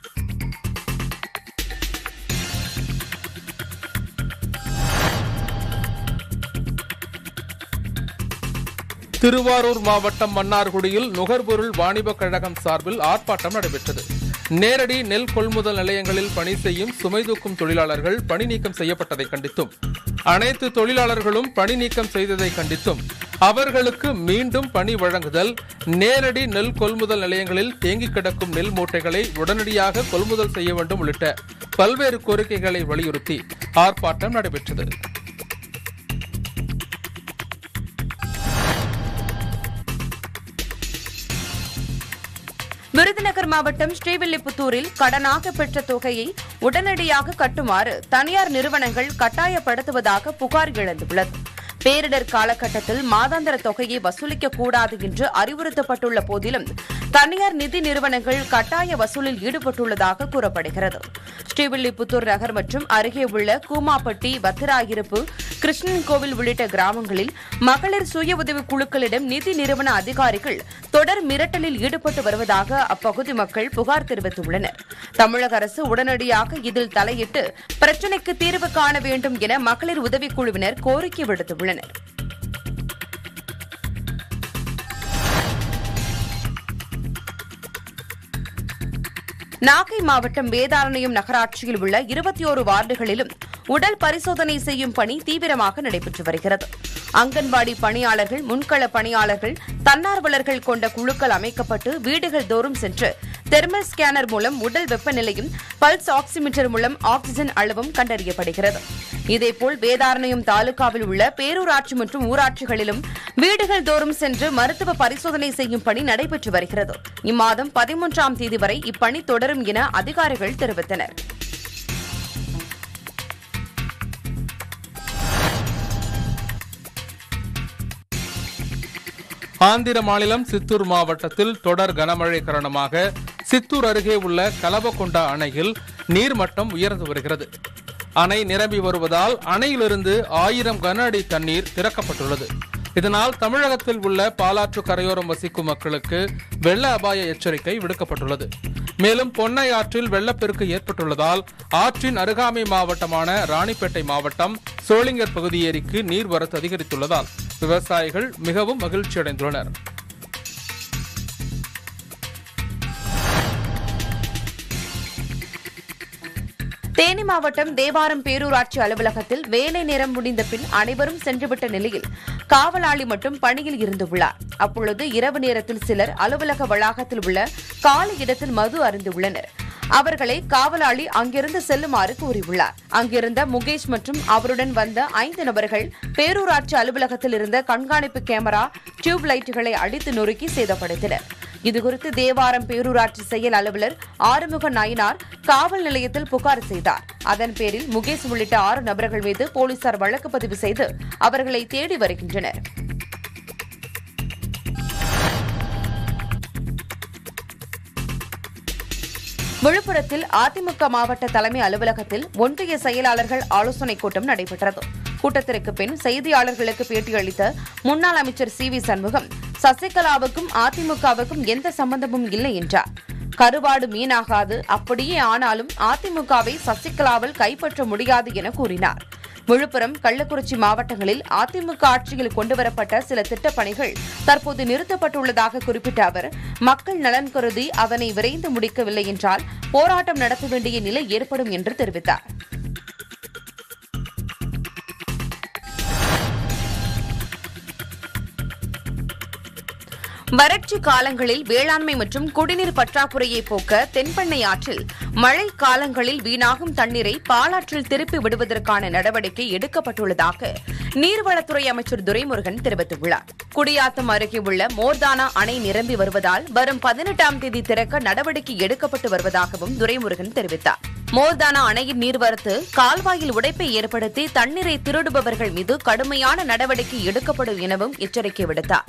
திருவாரூர் மாவட்டம் மன்னார்குடியில் நுகர்பொருள் வாணிபக் கழகம் சார்பில் ஆர்ப்பாட்டம் நடைபெற்றது நேரடி நெல் கொள்முதல் நிலையங்களில் பணி செய்யும் சுமை தூக்கும் தொழிலாளர்கள் பணி நீக்கம் செய்யப்பட்டதை கண்டித்தும் அனைத்து தொழிலாளர்களும் பணி நீக்கம் செய்ததை கண்டித்தும் அவர்களுக்கு மீண்டும் பணி வழங்குதல் நேரடி நெல் கொள்முதல் நிலையங்களில் தேங்கி கிடக்கும் நெல் மூட்டைகளை உடனடியாக கொள்முதல் செய்ய வேண்டும் உள்ளிட்ட பல்வேறு கோரிக்கைகளை வலியுறுத்தி ஆர்ப்பாட்டம் நடைபெற்றது விருதுநகர் மாவட்டம் ஸ்ரீவில்லிபுத்தூரில் கடனாக பெற்ற தொகையை உடனடியாக கட்டுமாறு தனியார் நிறுவனங்கள் கட்டாயப்படுத்துவதாக புகார் எழுந்துள்ளது பேரிடர் காலகட்டத்தில் மாதாந்திர தொகையை வசூலிக்க கூடாது என்று அறிவுறுத்தப்பட்டுள்ள போதிலும் தனியார் நிதி நிறுவனங்கள் கட்டாய வசூலில் ஈடுபட்டுள்ளதாக கூறப்படுகிறது ஸ்ரீவில்லிபுத்தூர் நகர் மற்றும் அருகே உள்ள கூமாப்பட்டி பத்திராயிருப்பு கிருஷ்ணன் கோவில் உள்ளிட்ட கிராமங்களில் மகளிர் சுய உதவி குழுக்களிடம் நிதி நிறுவன அதிகாரிகள் தொடர் மிரட்டலில் ஈடுபட்டு வருவதாக அப்பகுதி மக்கள் புகார் தெரிவித்துள்ளனர் தமிழக அரசு உடனடியாக இதில் தலையிட்டு பிரச்சினைக்கு தீர்வு காண வேண்டும் என மகளிர் உதவிக்குழுவினர் கோரிக்கை விடுத்துள்ளனர் நாகை மாவட்டம் வேதாரண்யம் நகராட்சியில் உள்ள இருபத்தி ஓரு வார்டுகளிலும் உடல் பரிசோதனை செய்யும் பணி தீவிரமாக நடைபெற்று வருகிறது அங்கன்வாடி பணியாளர்கள் முன்கள பணியாளர்கள் தன்னார்வலர்கள் கொண்ட குழுக்கள் அமைக்கப்பட்டு வீடுகள் தோறும் சென்று தெர்மல் ஸ்கேனர் மூலம் உடல் வெப்பநிலையும் பல்ஸ் ஆக்சிமீட்டர் மூலம் ஆக்ஸிஜன் அளவும் கண்டறியப்படுகிறது இதேபோல் வேதாரண்யம் தாலுகாவில் உள்ள பேரூராட்சி மற்றும் ஊராட்சிகளிலும் வீடுகள் தோறும் சென்று மருத்துவ பரிசோதனை செய்யும் பணி நடைபெற்று வருகிறது இம்மாதம் பதிமூன்றாம் தேதி வரை இப்பணி தொடரும் என அதிகாரிகள் தெரிவித்தனர் ஆந்திர மாநிலம் சித்தூர் மாவட்டத்தில் தொடர் கனமழை காரணமாக சித்தூர் அருகே உள்ள கலவகொண்டா அணையில் நீர்மட்டம் உயர்ந்து வருகிறது அணை நிரம்பி வருவதால் அணையிலிருந்து ஆயிரம் கன அடி தண்ணீர் திறக்கப்பட்டுள்ளது இதனால் தமிழகத்தில் உள்ள பாலாற்று கரையோரம் வசிக்கும் மக்களுக்கு வெள்ள அபாய எச்சரிக்கை விடுக்கப்பட்டுள்ளது மேலும் பொன்னை ஆற்றில் வெள்ளப்பெருக்கு ஏற்பட்டுள்ளதால் ஆற்றின் அருகாமை மாவட்டமான ராணிப்பேட்டை மாவட்டம் சோளிங்கர் பகுதி ஏரிக்கு நீர்வரத்து அதிகரித்துள்ளதால் விவசாயிகள் மிகவும் மகிழ்ச்சியடைந்துள்ளனர் தேனி மாவட்டம் தேவாரம் பேரூராட்சி அலுவலகத்தில் வேலை நேரம் முடிந்த பின் அனைவரும் சென்றுவிட்ட நிலையில் காவலாளி மட்டும் பணியில் இருந்துள்ளார் அப்பொழுது இரவு நேரத்தில் சிலர் அலுவலக வளாகத்தில் உள்ள காலி இடத்தில் மது அருந்துள்ளனர் அவர்களை காவலாளி அங்கிருந்து செல்லுமாறு கூறியுள்ளார் அங்கிருந்த முகேஷ் மற்றும் அவருடன் வந்த ஐந்து நபர்கள் பேரூராட்சி அலுவலகத்தில் இருந்த கண்காணிப்பு கேமரா டியூப் லைட்டுகளை அடித்து நொறுக்கி சேதப்படுத்தினர் இதுகுறித்து தேவாரம் பேரூராட்சி செயல் அலுவலர் ஆறுமுக நாயனார் காவல் நிலையத்தில் புகார் செய்தார் அதன் பேரில் முகேஷ் உள்ளிட்ட ஆறு நபர்கள் மீது போலீசார் வழக்கு பதிவு செய்து அவர்களை தேடி வருகின்றனர் விழுப்புரத்தில் அதிமுக மாவட்ட தலைமை அலுவலகத்தில் ஒன்றிய செயலாளர்கள் ஆலோசனைக் கூட்டம் நடைபெற்றது கூட்டத்திற்கு பின் செய்தியாளர்களுக்கு பேட்டியளித்த முன்னாள் அமைச்சர் சி வி சண்முகம் சசிகலாவுக்கும் அதிமுகவுக்கும் எந்த சம்பந்தமும் இல்லை என்றார் கருவாடு மீனாகாது அப்படியே ஆனாலும் அதிமுகவை சசிகலாவால் கைப்பற்ற முடியாது என கூறினார் விழுப்புரம் கள்ளக்குறிச்சி மாவட்டங்களில் அதிமுக ஆட்சியில் கொண்டுவரப்பட்ட சில திட்டப்பணிகள் தற்போது நிறுத்தப்பட்டுள்ளதாக குறிப்பிட்ட அவர் மக்கள் நலன் கருதி அதனை விரைந்து முடிக்கவில்லை என்றால் போராட்டம் நடத்த வேண்டிய நிலை ஏற்படும் என்று தெரிவித்தார் வறட்சி காலங்களில் வேளாண்மை மற்றும் குடிநீர் பற்றாக்குறையை போக்க தென்பெண்ணை ஆற்றில் மழை காலங்களில் வீணாகும் தண்ணீரை பாலாற்றில் திருப்பி விடுவதற்கான நடவடிக்கை எடுக்கப்பட்டுள்ளதாக நீர்வளத்துறை அமைச்சர் துரைமுருகன் தெரிவித்துள்ளார் குடியாத்தம் அருகே உள்ள மோர்தானா அணை நிரம்பி வருவதால் வரும் பதினெட்டாம் தேதி திறக்க நடவடிக்கை எடுக்கப்பட்டு வருவதாகவும் துரைமுருகன் தெரிவித்தார் மோர்தானா அணையின் நீர்வரத்து கால்வாயில் உடைப்பை ஏற்படுத்தி தண்ணீரை திருடுபவர்கள் மீது கடுமையான நடவடிக்கை எடுக்கப்படும் எனவும் எச்சரிக்கை விடுத்தார்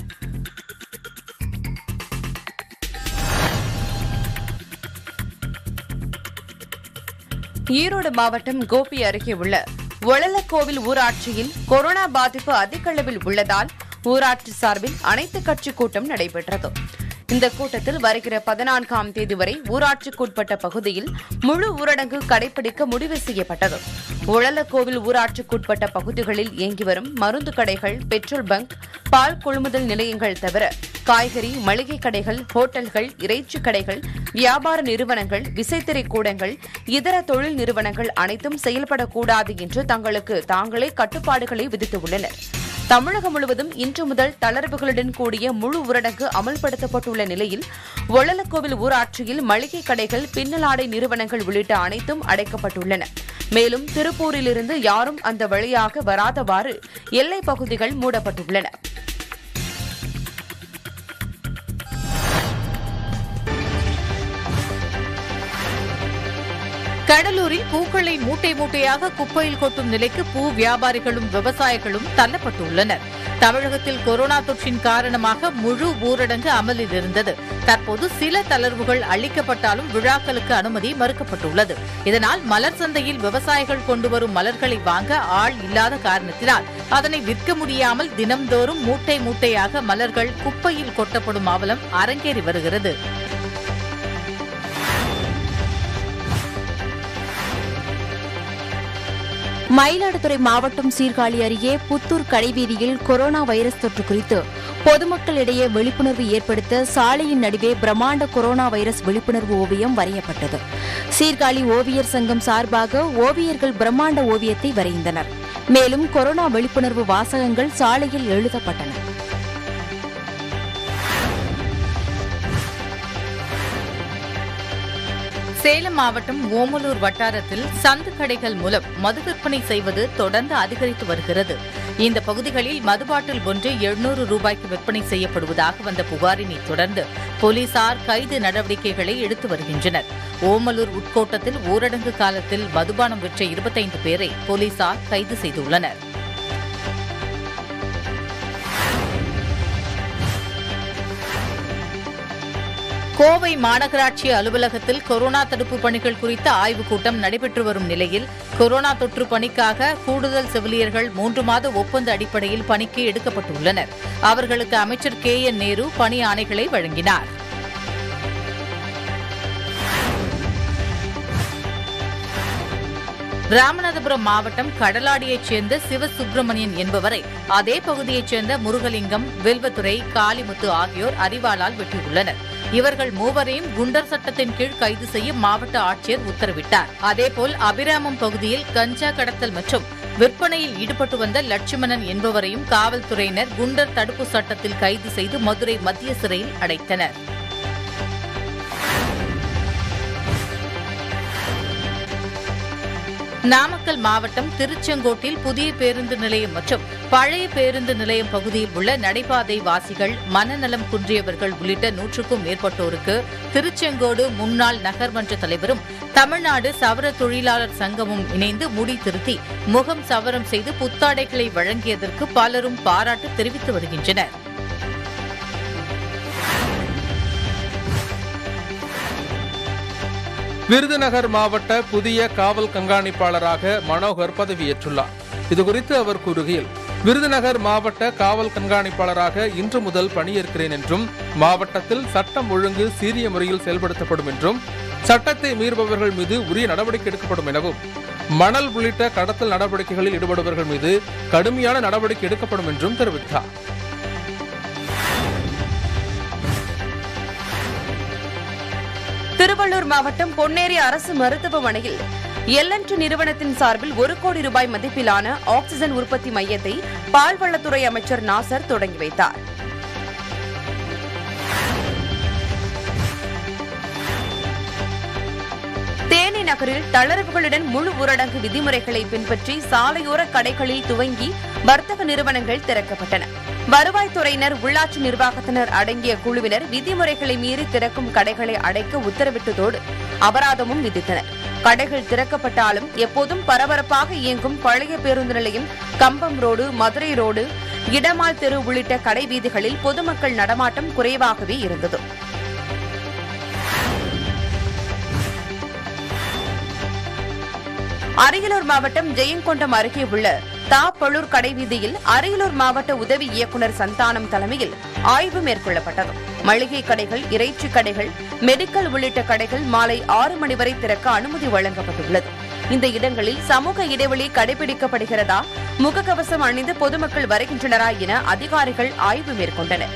ஈரோடு மாவட்டம் கோபி அருகே உள்ள ஒளலக்கோவில் ஊராட்சியில் கொரோனா பாதிப்பு அதிக அளவில் உள்ளதால் ஊராட்சி சார்பில் அனைத்து கட்சி கூட்டம் நடைபெற்றது இந்த கூட்டத்தில் வருகிற பதினான்காம் தேதி வரை ஊராட்சிக்குட்பட்ட பகுதியில் முழு ஊரடங்கு கடைபிடிக்க முடிவு செய்யப்பட்டது உழலக்கோவில் ஊராட்சிக்குட்பட்ட பகுதிகளில் இயங்கி வரும் மருந்து கடைகள் பெட்ரோல் பங்க் பால் கொள்முதல் நிலையங்கள் தவிர காய்கறி மளிகை கடைகள் ஹோட்டல்கள் இறைச்சி கடைகள் வியாபார நிறுவனங்கள் விசைத்திரை கூடங்கள் இதர தொழில் நிறுவனங்கள் அனைத்தும் செயல்படக்கூடாது என்று தங்களுக்கு தாங்களே கட்டுப்பாடுகளை விதித்துள்ளனர் தமிழகம் முழுவதும் இன்று முதல் தளர்வுகளுடன் கூடிய முழு ஊரடங்கு அமல்படுத்தப்பட்டுள்ள நிலையில் ஒளலக்கோவில் ஊராட்சியில் மளிகை கடைகள் பின்னலாடை நிறுவனங்கள் உள்ளிட்ட அனைத்தும் அடைக்கப்பட்டுள்ளன மேலும் திருப்பூரிலிருந்து யாரும் அந்த வழியாக வராதவாறு எல்லைப் பகுதிகள் மூடப்பட்டுள்ளன கடலூரில் பூக்களை மூட்டை மூட்டையாக குப்பையில் கொட்டும் நிலைக்கு பூ வியாபாரிகளும் விவசாயிகளும் தள்ளப்பட்டுள்ளனர் தமிழகத்தில் கொரோனா தொற்றின் காரணமாக முழு ஊரடங்கு அமலில் இருந்தது தற்போது சில தளர்வுகள் அளிக்கப்பட்டாலும் விழாக்களுக்கு அனுமதி மறுக்கப்பட்டுள்ளது இதனால் மலர் சந்தையில் விவசாயிகள் கொண்டு வரும் மலர்களை வாங்க ஆள் இல்லாத காரணத்தினால் அதனை விற்க முடியாமல் தினம்தோறும் மூட்டை மூட்டையாக மலர்கள் குப்பையில் கொட்டப்படும் அவலம் அரங்கேறி வருகிறது மயிலாடுதுறை மாவட்டம் சீர்காழி அருகே புத்தூர் கடைவீதியில் கொரோனா வைரஸ் தொற்று குறித்து பொதுமக்களிடையே விழிப்புணர்வு ஏற்படுத்த சாலையின் நடுவே பிரம்மாண்ட கொரோனா வைரஸ் விழிப்புணர்வு ஓவியம் வரையப்பட்டது சீர்காழி ஓவியர் சங்கம் சார்பாக ஓவியர்கள் பிரம்மாண்ட ஓவியத்தை வரைந்தனர் மேலும் கொரோனா விழிப்புணர்வு வாசகங்கள் சாலையில் எழுதப்பட்டன சேலம் மாவட்டம் ஓமலூர் வட்டாரத்தில் சந்து கடைகள் மூலம் மது விற்பனை செய்வது தொடர்ந்து அதிகரித்து வருகிறது இந்த பகுதிகளில் மதுபாட்டில் ஒன்று எழுநூறு ரூபாய்க்கு விற்பனை செய்யப்படுவதாக வந்த புகாரினை தொடர்ந்து போலீசார் கைது நடவடிக்கைகளை எடுத்து வருகின்றனர் ஓமலூர் உட்கோட்டத்தில் ஊரடங்கு காலத்தில் மதுபானம் விற்ற இருபத்தைந்து பேரை போலீசார் கைது செய்துள்ளனர் கோவை மாநகராட்சி அலுவலகத்தில் கொரோனா தடுப்பு பணிகள் குறித்த ஆய்வுக் கூட்டம் நடைபெற்று வரும் நிலையில் கொரோனா தொற்று பணிக்காக கூடுதல் செவிலியர்கள் மூன்று மாத ஒப்பந்த அடிப்படையில் பணிக்கு எடுக்கப்பட்டுள்ளனர் அவர்களுக்கு அமைச்சர் கே என் நேரு பணி ஆணைகளை வழங்கினார் ராமநாதபுரம் மாவட்டம் கடலாடியைச் சேர்ந்த சிவசுப்பிரமணியன் என்பவரை அதே பகுதியைச் சேர்ந்த முருகலிங்கம் வில்வத்துறை காளிமுத்து ஆகியோர் அறிவாளால் வெட்டியுள்ளனர் இவர்கள் மூவரையும் குண்டர் சட்டத்தின் கீழ் கைது செய்ய மாவட்ட ஆட்சியர் உத்தரவிட்டார் அதேபோல் அபிராமம் பகுதியில் கஞ்சா கடத்தல் மற்றும் விற்பனையில் ஈடுபட்டு வந்த லட்சுமணன் என்பவரையும் காவல்துறையினர் குண்டர் தடுப்பு சட்டத்தில் கைது செய்து மதுரை மத்திய சிறையில் அடைத்தனர் நாமக்கல் மாவட்டம் திருச்செங்கோட்டில் புதிய பேருந்து நிலையம் மற்றும் பழைய பேருந்து நிலையம் பகுதியில் உள்ள நடைபாதை வாசிகள் மனநலம் குன்றியவர்கள் உள்ளிட்ட நூற்றுக்கும் மேற்பட்டோருக்கு திருச்செங்கோடு முன்னாள் நகர்மன்ற தலைவரும் தமிழ்நாடு சவர தொழிலாளர் சங்கமும் இணைந்து முடி திருத்தி முகம் சவரம் செய்து புத்தாடைகளை வழங்கியதற்கு பலரும் பாராட்டு தெரிவித்து வருகின்றனர் விருதுநகர் மாவட்ட புதிய காவல் கண்காணிப்பாளராக மனோகர் பதவியேற்றுள்ளார் இதுகுறித்து அவர் கூறுகையில் விருதுநகர் மாவட்ட காவல் கண்காணிப்பாளராக இன்று முதல் பணியேற்கிறேன் என்றும் மாவட்டத்தில் சட்டம் ஒழுங்கு சீரிய முறையில் செயல்படுத்தப்படும் என்றும் சட்டத்தை மீறுபவர்கள் மீது உரிய நடவடிக்கை எடுக்கப்படும் எனவும் மணல் உள்ளிட்ட கடத்தல் நடவடிக்கைகளில் ஈடுபடுபவர்கள் மீது கடுமையான நடவடிக்கை எடுக்கப்படும் என்றும் தெரிவித்தார் திருவள்ளூர் மாவட்டம் பொன்னேரி அரசு மருத்துவமனையில் எல்என்டி நிறுவனத்தின் சார்பில் ஒரு கோடி ரூபாய் மதிப்பிலான ஆக்ஸிஜன் உற்பத்தி மையத்தை பால்வளத்துறை அமைச்சர் நாசர் தொடங்கி வைத்தார் தேனி நகரில் தளர்வுகளுடன் முழு ஊரடங்கு விதிமுறைகளை பின்பற்றி சாலையோர கடைகளில் துவங்கி வர்த்தக நிறுவனங்கள் திறக்கப்பட்டன வருவாய்த்துறையினர் உள்ளாட்சி நிர்வாகத்தினர் அடங்கிய குழுவினர் விதிமுறைகளை மீறி திறக்கும் கடைகளை அடைக்க உத்தரவிட்டதோடு அபராதமும் விதித்தனர் கடைகள் திறக்கப்பட்டாலும் எப்போதும் பரபரப்பாக இயங்கும் பழைய பேருந்து நிலையம் கம்பம் ரோடு மதுரை ரோடு இடமால் தெரு உள்ளிட்ட கடை வீதிகளில் பொதுமக்கள் நடமாட்டம் குறைவாகவே இருந்தது அரியலூர் மாவட்டம் ஜெயங்கொண்டம் அருகே உள்ள தாப்பழூர் கடைவீதியில் அரியலூர் மாவட்ட உதவி இயக்குநர் சந்தானம் தலைமையில் ஆய்வு மேற்கொள்ளப்பட்டது மளிகை கடைகள் இறைச்சி கடைகள் மெடிக்கல் உள்ளிட்ட கடைகள் மாலை ஆறு மணி வரை திறக்க அனுமதி வழங்கப்பட்டுள்ளது இந்த இடங்களில் சமூக இடைவெளி கடைபிடிக்கப்படுகிறதா முகக்கவசம் அணிந்து பொதுமக்கள் வருகின்றனரா என அதிகாரிகள் ஆய்வு மேற்கொண்டனர்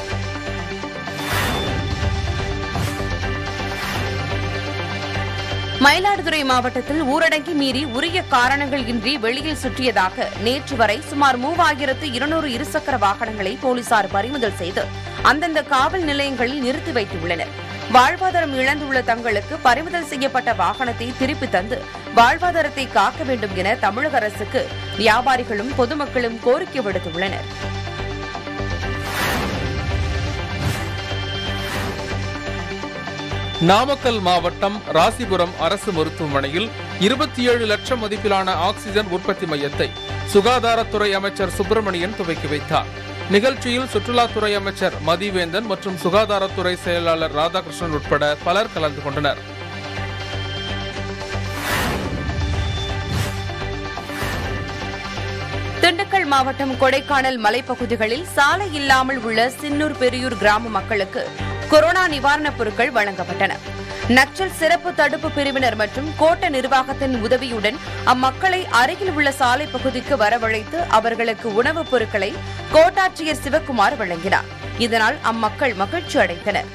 மயிலாடுதுறை மாவட்டத்தில் ஊரடங்கி மீறி உரிய காரணங்கள் இன்றி வெளியில் சுற்றியதாக நேற்று வரை சுமார் மூவாயிரத்து இருநூறு இருசக்கர வாகனங்களை போலீசார் பறிமுதல் செய்து அந்தந்த காவல் நிலையங்களில் நிறுத்தி வைத்துள்ளனர் வாழ்வாதாரம் இழந்துள்ள தங்களுக்கு பறிமுதல் செய்யப்பட்ட வாகனத்தை திருப்பி தந்து வாழ்வாதாரத்தை காக்க வேண்டும் என தமிழக அரசுக்கு வியாபாரிகளும் பொதுமக்களும் கோரிக்கை விடுத்துள்ளனர் நாமக்கல் மாவட்டம் ராசிபுரம் அரசு மருத்துவமனையில் இருபத்தி ஏழு லட்சம் மதிப்பிலான ஆக்சிஜன் உற்பத்தி மையத்தை சுகாதாரத்துறை அமைச்சர் சுப்பிரமணியன் துவக்கி வைத்தார் நிகழ்ச்சியில் சுற்றுலாத்துறை அமைச்சர் மதிவேந்தன் மற்றும் சுகாதாரத்துறை செயலாளர் ராதாகிருஷ்ணன் உட்பட பலர் கலந்து கொண்டனர் திண்டுக்கல் மாவட்டம் கொடைக்கானல் மலைப்பகுதிகளில் சாலை இல்லாமல் உள்ள சின்னூர் பெரியூர் கிராம மக்களுக்கு கொரோனா நிவாரணப் பொருட்கள் வழங்கப்பட்டன நக்சல் சிறப்பு தடுப்பு பிரிவினர் மற்றும் கோட்ட நிர்வாகத்தின் உதவியுடன் அம்மக்களை அருகில் உள்ள சாலை பகுதிக்கு வரவழைத்து அவர்களுக்கு உணவுப் பொருட்களை கோட்டாட்சியர் சிவக்குமார் வழங்கினார் இதனால் அம்மக்கள் மகிழ்ச்சி அடைந்தனர்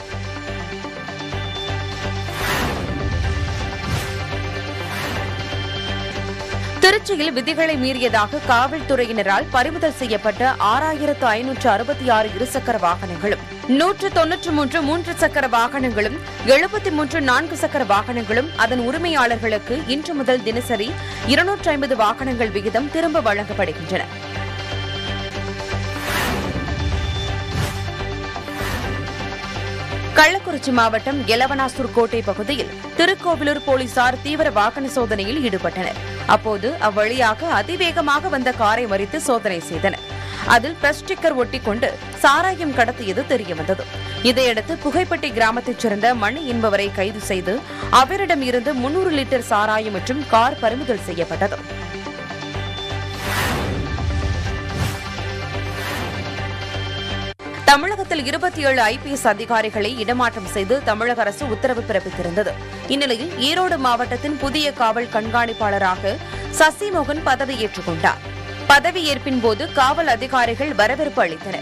திருச்சியில் விதிகளை மீறியதாக காவல்துறையினரால் பறிமுதல் செய்யப்பட்ட ஆறாயிரத்து ஐநூற்று அறுபத்தி ஆறு இருசக்கர வாகனங்களும் நூற்று தொன்னூற்று மூன்று மூன்று சக்கர வாகனங்களும் எழுபத்தி மூன்று நான்கு சக்கர வாகனங்களும் அதன் உரிமையாளர்களுக்கு இன்று முதல் தினசரி இருநூற்று ஐம்பது வாகனங்கள் விகிதம் திரும்ப வழங்கப்படுகின்றன கள்ளக்குறிச்சி மாவட்டம் எலவனாசூர் கோட்டை பகுதியில் திருக்கோவிலூர் போலீசார் தீவிர வாகன சோதனையில் ஈடுபட்டனர் அப்போது அவ்வழியாக அதிவேகமாக வந்த காரை மறித்து சோதனை செய்தனர் அதில் பிரஸ் ஸ்டிக்கர் ஒட்டிக்கொண்டு சாராயம் கடத்தியது தெரியவந்தது இதையடுத்து புகைப்பட்டி கிராமத்தைச் சேர்ந்த மணி என்பவரை கைது செய்து அவரிடம் இருந்து முன்னூறு லிட்டர் சாராயம் மற்றும் கார் பறிமுதல் செய்யப்பட்டது தமிழகத்தில் இருபத்தி ஏழு ஐபிஎஸ் அதிகாரிகளை இடமாற்றம் செய்து தமிழக அரசு உத்தரவு பிறப்பித்திருந்தது இந்நிலையில் ஈரோடு மாவட்டத்தின் புதிய காவல் கண்காணிப்பாளராக சசிமோகன் பதவியேற்றுக் கொண்டார் பதவியேற்பின் போது காவல் அதிகாரிகள் வரவேற்பு அளித்தனர்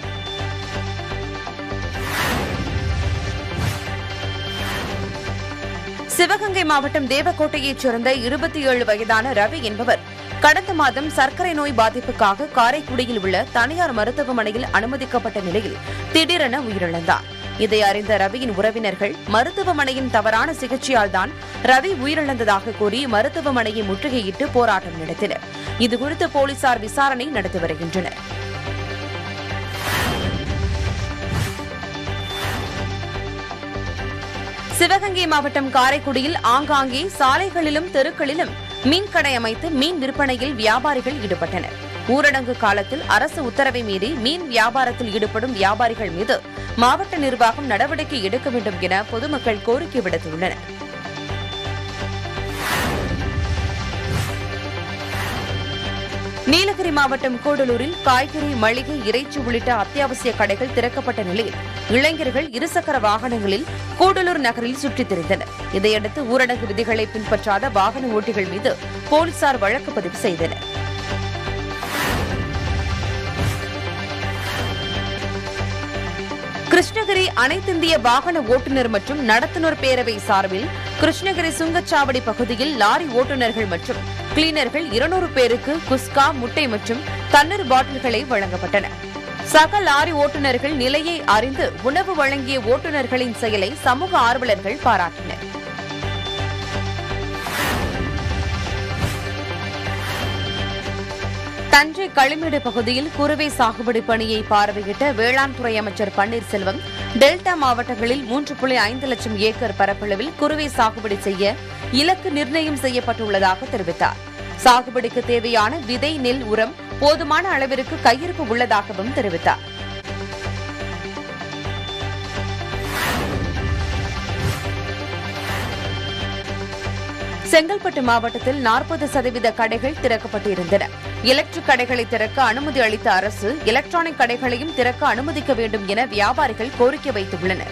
சிவகங்கை மாவட்டம் தேவக்கோட்டையைச் சேர்ந்த இருபத்தி ஏழு வயதான ரவி என்பவர் கடந்த மாதம் சர்க்கரை நோய் பாதிப்புக்காக காரைக்குடியில் உள்ள தனியார் மருத்துவமனையில் அனுமதிக்கப்பட்ட நிலையில் திடீரென உயிரிழந்தார் இதை அறிந்த ரவியின் உறவினர்கள் மருத்துவமனையின் தவறான சிகிச்சையால் தான் ரவி உயிரிழந்ததாக கூறி மருத்துவமனையை முற்றுகையிட்டு போராட்டம் நடத்தினர் இதுகுறித்து போலீசார் விசாரணை நடத்தி வருகின்றனர் சிவகங்கை மாவட்டம் காரைக்குடியில் ஆங்காங்கே சாலைகளிலும் தெருக்களிலும் மீன் கடை அமைத்து மீன் விற்பனையில் வியாபாரிகள் ஈடுபட்டனர் ஊரடங்கு காலத்தில் அரசு உத்தரவை மீறி மீன் வியாபாரத்தில் ஈடுபடும் வியாபாரிகள் மீது மாவட்ட நிர்வாகம் நடவடிக்கை எடுக்க வேண்டும் என பொதுமக்கள் கோரிக்கை விடுத்துள்ளனர் நீலகிரி மாவட்டம் கூடலூரில் காய்கறி மளிகை இறைச்சி உள்ளிட்ட அத்தியாவசிய கடைகள் திறக்கப்பட்ட நிலையில் இளைஞர்கள் இருசக்கர வாகனங்களில் கூடலூர் நகரில் சுற்றித் திரிந்தனர் இதையடுத்து ஊரடங்கு விதிகளை பின்பற்றாத வாகன ஓட்டிகள் மீது போலீசார் வழக்கு பதிவு செய்தனர் கிருஷ்ணகிரி அனைத்திந்திய வாகன ஓட்டுநர் மற்றும் நடத்துனர் பேரவை சார்பில் கிருஷ்ணகிரி சுங்கச்சாவடி பகுதியில் லாரி ஓட்டுநர்கள் மற்றும் கிளீனர்கள் இருநூறு பேருக்கு குஸ்கா முட்டை மற்றும் தண்ணீர் பாட்டில்களை வழங்கப்பட்டன சக லாரி ஓட்டுநர்கள் நிலையை அறிந்து உணவு வழங்கிய ஓட்டுநர்களின் செயலை சமூக ஆர்வலர்கள் பாராட்டினர் தஞ்சை களிமேடு பகுதியில் குறுவை சாகுபடி பணியை பார்வையிட்ட வேளாண் துறை அமைச்சர் பன்னீர்செல்வம் டெல்டா மாவட்டங்களில் மூன்று புள்ளி ஐந்து லட்சம் ஏக்கர் பரப்பளவில் குறுவை சாகுபடி செய்ய இலக்கு நிர்ணயம் செய்யப்பட்டுள்ளதாக தெரிவித்தார் சாகுபடிக்கு தேவையான விதை நெல் உரம் போதுமான அளவிற்கு கையிருப்பு உள்ளதாகவும் தெரிவித்தார் செங்கல்பட்டு மாவட்டத்தில் நாற்பது சதவீத கடைகள் திறக்கப்பட்டிருந்தன எலக்ட்ரிக் கடைகளை திறக்க அனுமதி அளித்த அரசு எலக்ட்ரானிக் கடைகளையும் திறக்க அனுமதிக்க வேண்டும் என வியாபாரிகள் கோரிக்கை வைத்துள்ளனர்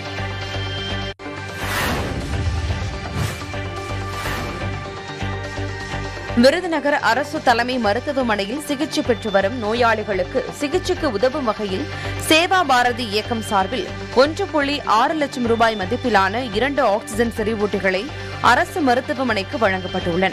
விருதுநகர் அரசு தலைமை மருத்துவமனையில் சிகிச்சை பெற்று வரும் நோயாளிகளுக்கு சிகிச்சைக்கு உதவும் வகையில் சேவா பாரதி இயக்கம் சார்பில் ஒன்று புள்ளி ஆறு லட்சம் ரூபாய் மதிப்பிலான இரண்டு ஆக்ஸிஜன் செறிவூட்டிகளை அரசு மருத்துவமனைக்கு வழங்கப்பட்டுள்ளன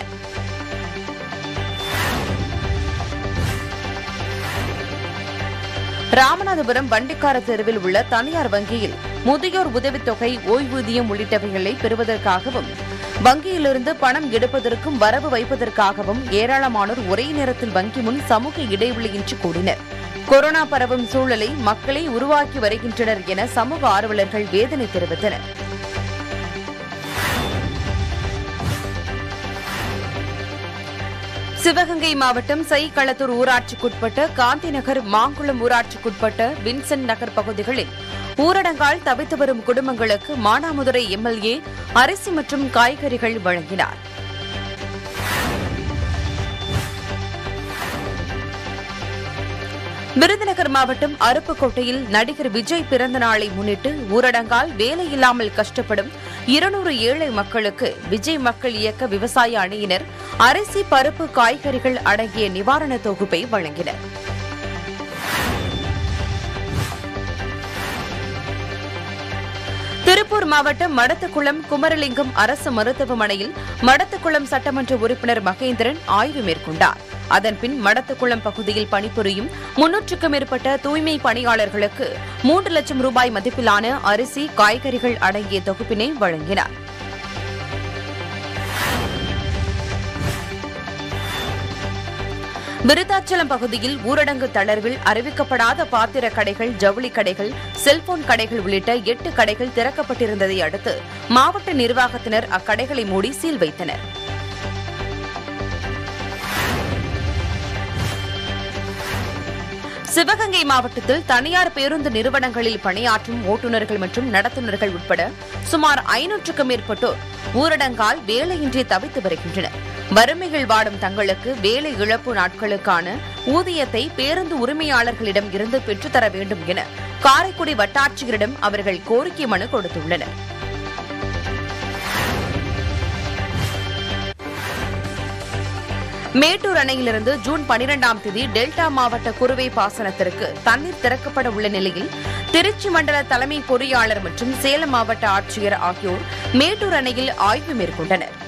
ராமநாதபுரம் வண்டிக்கார தெருவில் உள்ள தனியார் வங்கியில் முதியோர் உதவித்தொகை ஓய்வூதியம் உள்ளிட்டவைகளை பெறுவதற்காகவும் வங்கியிலிருந்து பணம் எடுப்பதற்கும் வரவு வைப்பதற்காகவும் ஏராளமானோர் ஒரே நேரத்தில் வங்கி முன் சமூக இடைவெளியின்றி கூடினர் கொரோனா பரவும் சூழலை மக்களே உருவாக்கி வருகின்றனர் என சமூக ஆர்வலர்கள் வேதனை தெரிவித்தனர் சிவகங்கை மாவட்டம் சைகளத்தூர் ஊராட்சிக்குட்பட்ட காந்திநகர் மாங்குளம் ஊராட்சிக்குட்பட்ட வின்சென்ட் நகர் பகுதிகளில் ஊரடங்கால் தவித்து வரும் குடும்பங்களுக்கு மானாமதுரை எம்எல்ஏ அரிசி மற்றும் காய்கறிகள் வழங்கினார் விருதுநகர் மாவட்டம் அருப்புக்கோட்டையில் நடிகர் விஜய் பிறந்த நாளை முன்னிட்டு ஊரடங்கால் வேலையில்லாமல் கஷ்டப்படும் இருநூறு ஏழை மக்களுக்கு விஜய் மக்கள் இயக்க விவசாய அணியினர் அரிசி பருப்பு காய்கறிகள் அடங்கிய நிவாரண தொகுப்பை வழங்கினர் திருப்பூர் மாவட்டம் மடத்துக்குளம் குமரலிங்கம் அரசு மருத்துவமனையில் மடத்துக்குளம் சட்டமன்ற உறுப்பினர் மகேந்திரன் ஆய்வு மேற்கொண்டார் அதன்பின் மடத்துக்குளம் பகுதியில் பணிபுரியும் முன்னூற்றுக்கும் மேற்பட்ட தூய்மை பணியாளர்களுக்கு மூன்று லட்சம் ரூபாய் மதிப்பிலான அரிசி காய்கறிகள் அடங்கிய தொகுப்பினை வழங்கினார் விருத்தாச்சலம் பகுதியில் ஊரடங்கு தளர்வில் அறிவிக்கப்படாத பாத்திர கடைகள் ஜவுளி கடைகள் செல்போன் கடைகள் உள்ளிட்ட எட்டு கடைகள் திறக்கப்பட்டிருந்ததை அடுத்து மாவட்ட நிர்வாகத்தினர் அக்கடைகளை மூடி சீல் வைத்தனர் சிவகங்கை மாவட்டத்தில் தனியார் பேருந்து நிறுவனங்களில் பணியாற்றும் ஓட்டுநர்கள் மற்றும் நடத்துனர்கள் உட்பட சுமார் ஐநூற்றுக்கும் மேற்பட்டோர் ஊரடங்கால் வேலையின்றி தவித்து வருகின்றனர் வறுமைகள் வாடும் தங்களுக்கு வேலை இழப்பு நாட்களுக்கான ஊதியத்தை பேருந்து உரிமையாளர்களிடம் இருந்து பெற்றுத்தர வேண்டும் என காரைக்குடி வட்டாட்சியரிடம் அவர்கள் கோரிக்கை மனு கொடுத்துள்ளனர் மேட்டூர் அணையிலிருந்து ஜூன் பனிரெண்டாம் தேதி டெல்டா மாவட்ட குறுவை பாசனத்திற்கு தண்ணீர் திறக்கப்பட உள்ள நிலையில் திருச்சி மண்டல தலைமை பொறியாளர் மற்றும் சேலம் மாவட்ட ஆட்சியர் ஆகியோர் மேட்டூர் அணையில் ஆய்வு மேற்கொண்டனர்